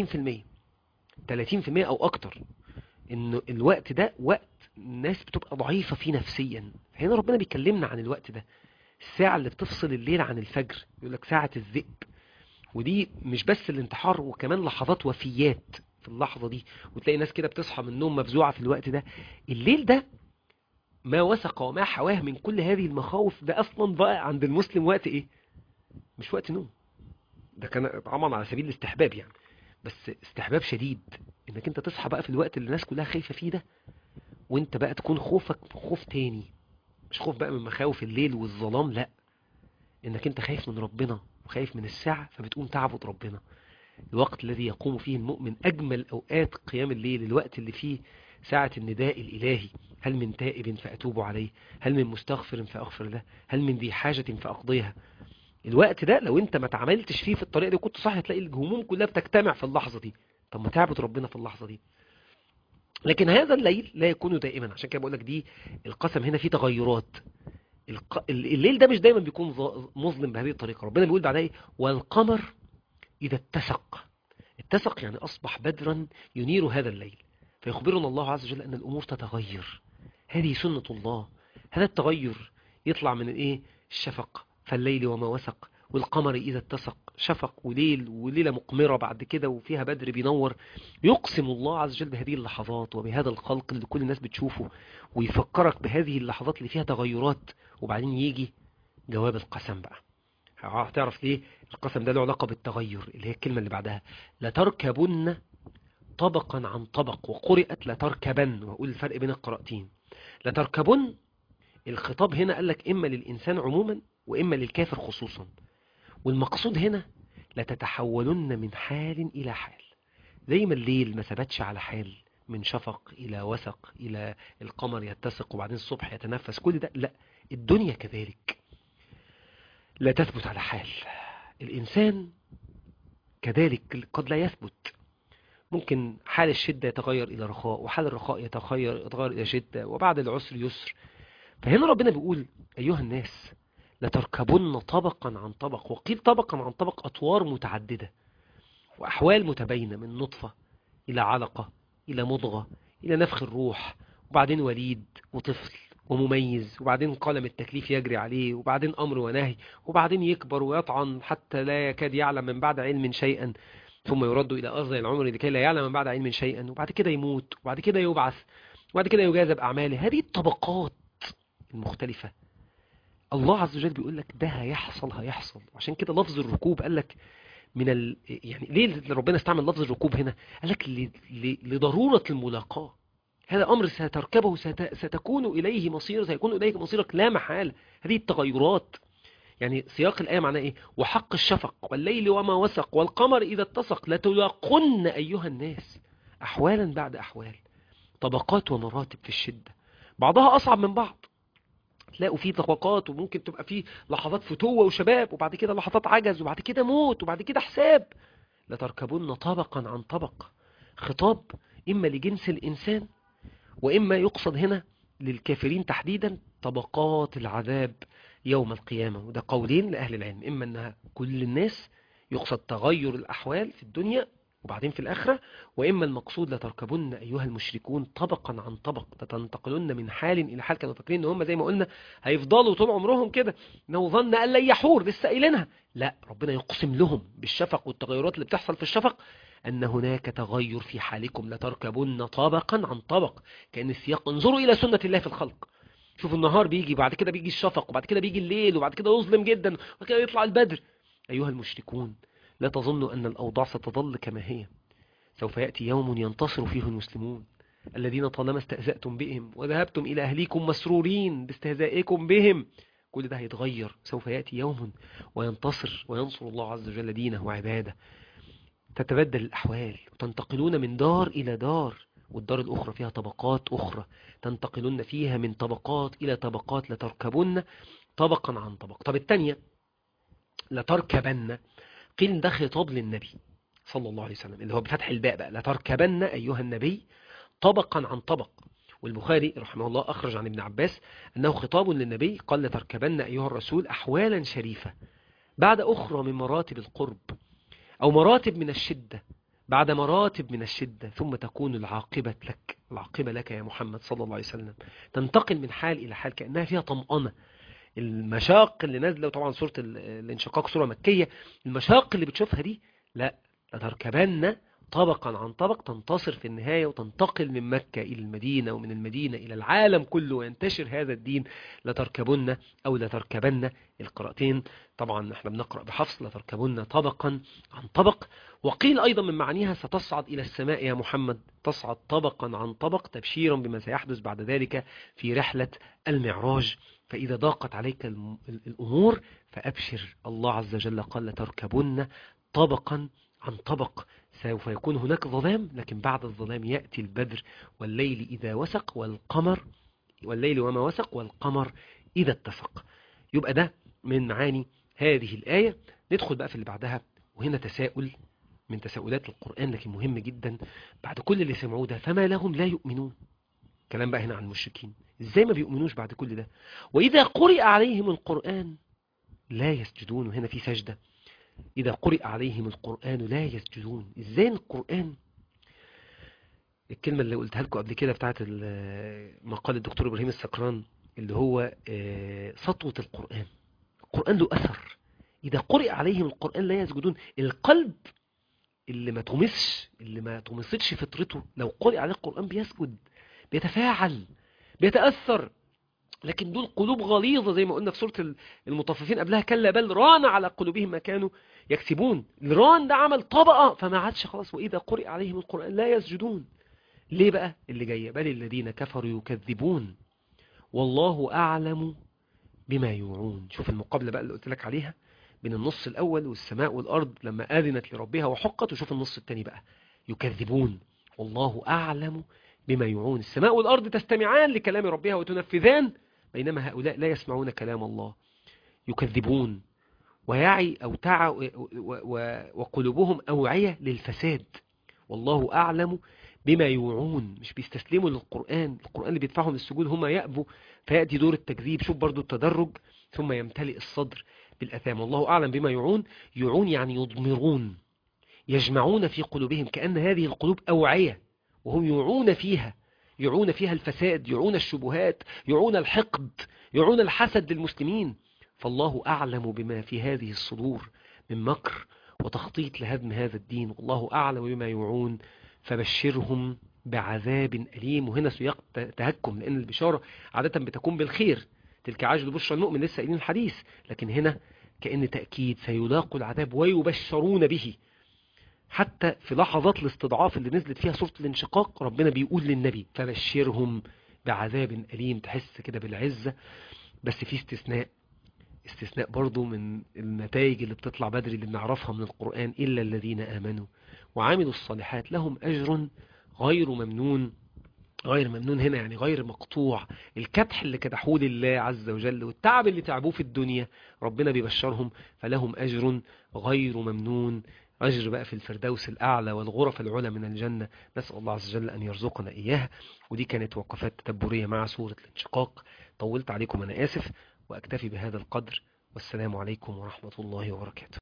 30% 30% أو أكتر إن الوقت ده وقت الناس بتبقى ضعيفة فيه نفسيا هنا ربنا بيكلمنا عن الوقت ده الساعة اللي بتفصل الليل عن الفجر يقول لك ساعة الذئب ودي مش بس الانتحار وكمان لحظات وفيات في اللحظة دي وتلاقي ناس كده بتصحى من النوم مفزوعة في الوقت ده الليل ده ما وثق وما حواه من كل هذه المخاوف ده أصلا بقى عند المسلم وقت إيه مش وقت نوم ده كان طبعا على سبيل الاستحباب يعني بس استحباب شديد انك انت تصحى بقى في الوقت اللي الناس كلها خايفة فيه ده وانت بقى تكون خوفك خوف تاني مش خوف بقى من مخاوف الليل والظلام لا انك انت خايف من ربنا وخايف من الساعة فبتقوم تعبد ربنا الوقت الذي يقوم فيه المؤمن أجمل أوقات قيام الليل الوقت اللي فيه ساعة النداء الإلهي هل من تائب فأتوب عليه هل من مستغفر فأغفر له هل من ذي حاجة فأقضيها الوقت ده لو انت ما تعاملتش فيه في الطريقة دي وكنت صح تلاقي الهموم كلها بتجتمع في اللحظة دي طب ما تعبد ربنا في اللحظة دي لكن هذا الليل لا يكون دائما عشان كده بقول لك دي القسم هنا فيه تغيرات الليل ده مش دايما بيكون مظلم بهذه الطريقة ربنا بيقول بعدها والقمر إذا اتسق اتسق يعني أصبح بدرا ينير هذا الليل فيخبرنا الله عز وجل أن الأمور تتغير هذه سنة الله هذا التغير يطلع من الايه الشفق فالليل وما وسق والقمر إذا اتسق شفق وليل وليلة مقمرة بعد كده وفيها بدر بينور يقسم الله عز وجل بهذه اللحظات وبهذا الخلق اللي كل الناس بتشوفه ويفكرك بهذه اللحظات اللي فيها تغيرات وبعدين يجي جواب القسم بقى هتعرف ليه القسم ده له علاقة بالتغير اللي هي الكلمة اللي بعدها لتركبن طبقا عن طبق وقرئت لتركبن وأقول الفرق بين القراءتين لتركبن الخطاب هنا قال لك إما للإنسان عموما وإما للكافر خصوصا والمقصود هنا لتتحولن من حال إلى حال زي ما الليل ما ثبتش على حال من شفق إلى وسق إلى القمر يتسق وبعدين الصبح يتنفس كل ده لا الدنيا كذلك لا تثبت على حال الإنسان كذلك قد لا يثبت ممكن حال الشدة يتغير إلى رخاء وحال الرخاء يتغير, يتغير إلى شدة وبعد العسر يسر فهنا ربنا بيقول أيها الناس لتركبن طبقا عن طبق وقيل طبقا عن طبق أطوار متعددة وأحوال متباينة من نطفة إلى علقة إلى مضغة إلى نفخ الروح وبعدين وليد وطفل ومميز وبعدين قلم التكليف يجري عليه وبعدين أمر ونهي وبعدين يكبر ويطعن حتى لا يكاد يعلم من بعد علم شيئا ثم يرد إلى أرض العمر لكي لا يعلم من بعد علم شيئا وبعد كده يموت وبعد كده يبعث وبعد كده يجازى بأعماله هذه الطبقات المختلفة الله عز وجل بيقول لك ده هيحصل هيحصل وعشان كده لفظ الركوب قال لك من ال... يعني ليه ربنا استعمل لفظ الركوب هنا قال لك ل... ل... لضرورة الملاقاة هذا أمر ستركبه ست... ستكون إليه مصير سيكون إليك مصيرك لا محالة هذه التغيرات يعني سياق الآية معناه إيه وحق الشفق والليل وما وسق والقمر إذا اتسق لتلاقن أيها الناس أحوالا بعد أحوال طبقات ومراتب في الشدة بعضها أصعب من بعض تلاقوا فيه طبقات وممكن تبقى فيه لحظات فتوة وشباب وبعد كده لحظات عجز وبعد كده موت وبعد كده حساب لتركبن طبقا عن طبق خطاب إما لجنس الإنسان وإما يقصد هنا للكافرين تحديدا طبقات العذاب يوم القيامة وده قولين لأهل العلم إما أنها كل الناس يقصد تغير الأحوال في الدنيا وبعدين في الآخرة وإما المقصود لتركبن أيها المشركون طبقا عن طبق تنتقلن من حال إلى حال كانوا فاكرين إن هم زي ما قلنا هيفضلوا طول عمرهم كده إنه ظن أن لن يحور لسه قايلينها لا ربنا يقسم لهم بالشفق والتغيرات اللي بتحصل في الشفق أن هناك تغير في حالكم لتركبن طبقا عن طبق كأن السياق انظروا إلى سنة الله في الخلق شوفوا النهار بيجي بعد كده بيجي الشفق وبعد كده بيجي الليل وبعد كده يظلم جدا وبعد كده يطلع البدر أيها المشركون لا تظنوا أن الأوضاع ستظل كما هي سوف يأتي يوم ينتصر فيه المسلمون الذين طالما استهزأتم بهم وذهبتم إلى أهليكم مسرورين باستهزائكم بهم كل ده هيتغير سوف يأتي يوم وينتصر وينصر الله عز وجل دينه وعباده تتبدل الأحوال وتنتقلون من دار إلى دار والدار الأخرى فيها طبقات أخرى تنتقلون فيها من طبقات إلى طبقات لتركبن طبقا عن طبق طب الثانية لتركبن قيل ده خطاب للنبي صلى الله عليه وسلم اللي هو بفتح الباء بقى لتركبن أيها النبي طبقا عن طبق والبخاري رحمه الله أخرج عن ابن عباس أنه خطاب للنبي قال لتركبن أيها الرسول أحوالا شريفة بعد أخرى من مراتب القرب أو مراتب من الشدة بعد مراتب من الشدة ثم تكون العاقبة لك العاقبة لك يا محمد صلى الله عليه وسلم تنتقل من حال إلى حال كأنها فيها طمأنة المشاق اللي نازلة وطبعا سورة الانشقاق سورة مكية المشاق اللي بتشوفها دي لا لتركبن طبقا عن طبق تنتصر في النهاية وتنتقل من مكة إلى المدينة ومن المدينة إلى العالم كله وينتشر هذا الدين لتركبن أو لتركبن القراءتين طبعا احنا بنقرأ بحفص لتركبن طبقا عن طبق وقيل أيضا من معانيها ستصعد إلى السماء يا محمد تصعد طبقا عن طبق تبشيرا بما سيحدث بعد ذلك في رحلة المعراج فإذا ضاقت عليك الأمور فأبشر الله عز وجل قال لتركبن طبقا عن طبق سوف يكون هناك ظلام لكن بعد الظلام يأتي البدر والليل إذا وسق والقمر والليل وما وسق والقمر إذا اتسق يبقى ده من معاني هذه الآية ندخل بقى في اللي بعدها وهنا تساؤل من تساؤلات القرآن لكن مهم جدا بعد كل اللي سمعوه ده فما لهم لا يؤمنون كلام بقى هنا عن المشركين ازاي ما بيؤمنوش بعد كل ده وإذا قرئ عليهم القرآن لا يسجدون وهنا في سجدة إذا قرئ عليهم القرآن لا يسجدون إزاي القرآن الكلمة اللي قلتها لكم قبل كده بتاعت مقال الدكتور إبراهيم السكران اللي هو سطوة القرآن القرآن له أثر إذا قرئ عليهم القرآن لا يسجدون القلب اللي ما تمسش اللي ما تمسش فطرته لو قرئ عليه القرآن بيسجد بيتفاعل بيتأثر لكن دول قلوب غليظة زي ما قلنا في سورة المطففين قبلها كلا بل ران على قلوبهم ما كانوا يكسبون الران ده عمل طبقة فما عادش خلاص وإذا قرئ عليهم القرآن لا يسجدون ليه بقى اللي جاية بل الذين كفروا يكذبون والله أعلم بما يوعون شوف المقابلة بقى اللي قلت لك عليها بين النص الأول والسماء والأرض لما آذنت لربها وحقت وشوف النص الثاني بقى يكذبون والله أعلم بما يوعون السماء والأرض تستمعان لكلام ربها وتنفذان بينما هؤلاء لا يسمعون كلام الله يكذبون ويعي أو تعى وقلوبهم أوعية للفساد والله أعلم بما يوعون مش بيستسلموا للقرآن القرآن اللي بيدفعهم للسجود هم يأبوا فيأتي دور التكذيب شوف برضو التدرج ثم يمتلئ الصدر بالأثام والله أعلم بما يوعون يوعون يعني يضمرون يجمعون في قلوبهم كأن هذه القلوب أوعية وهم يوعون فيها يعون فيها الفساد يعون الشبهات يعون الحقد يعون الحسد للمسلمين فالله أعلم بما في هذه الصدور من مكر وتخطيط لهدم هذا الدين والله أعلم بما يوعون فبشرهم بعذاب أليم وهنا سياق ت- تهكم لأن البشارة عادة بتكون بالخير تلك عاجل بشرى المؤمن لسه قايلين الحديث لكن هنا كأن تأكيد سيلاقوا العذاب ويبشرون به حتى في لحظات الاستضعاف اللي نزلت فيها سورة الانشقاق ربنا بيقول للنبي فبشرهم بعذاب أليم تحس كده بالعزة بس في استثناء استثناء برضو من النتائج اللي بتطلع بدري اللي بنعرفها من القرآن إلا الذين آمنوا وعملوا الصالحات لهم أجر غير ممنون غير ممنون هنا يعني غير مقطوع الكدح اللي كدحوه لله عز وجل والتعب اللي تعبوه في الدنيا ربنا بيبشرهم فلهم أجر غير ممنون أجر بقى في الفردوس الأعلى والغرف العلى من الجنة نسأل الله عز وجل أن يرزقنا إياها ودي كانت وقفات تدبرية مع سورة الانشقاق طولت عليكم أنا آسف وأكتفي بهذا القدر والسلام عليكم ورحمة الله وبركاته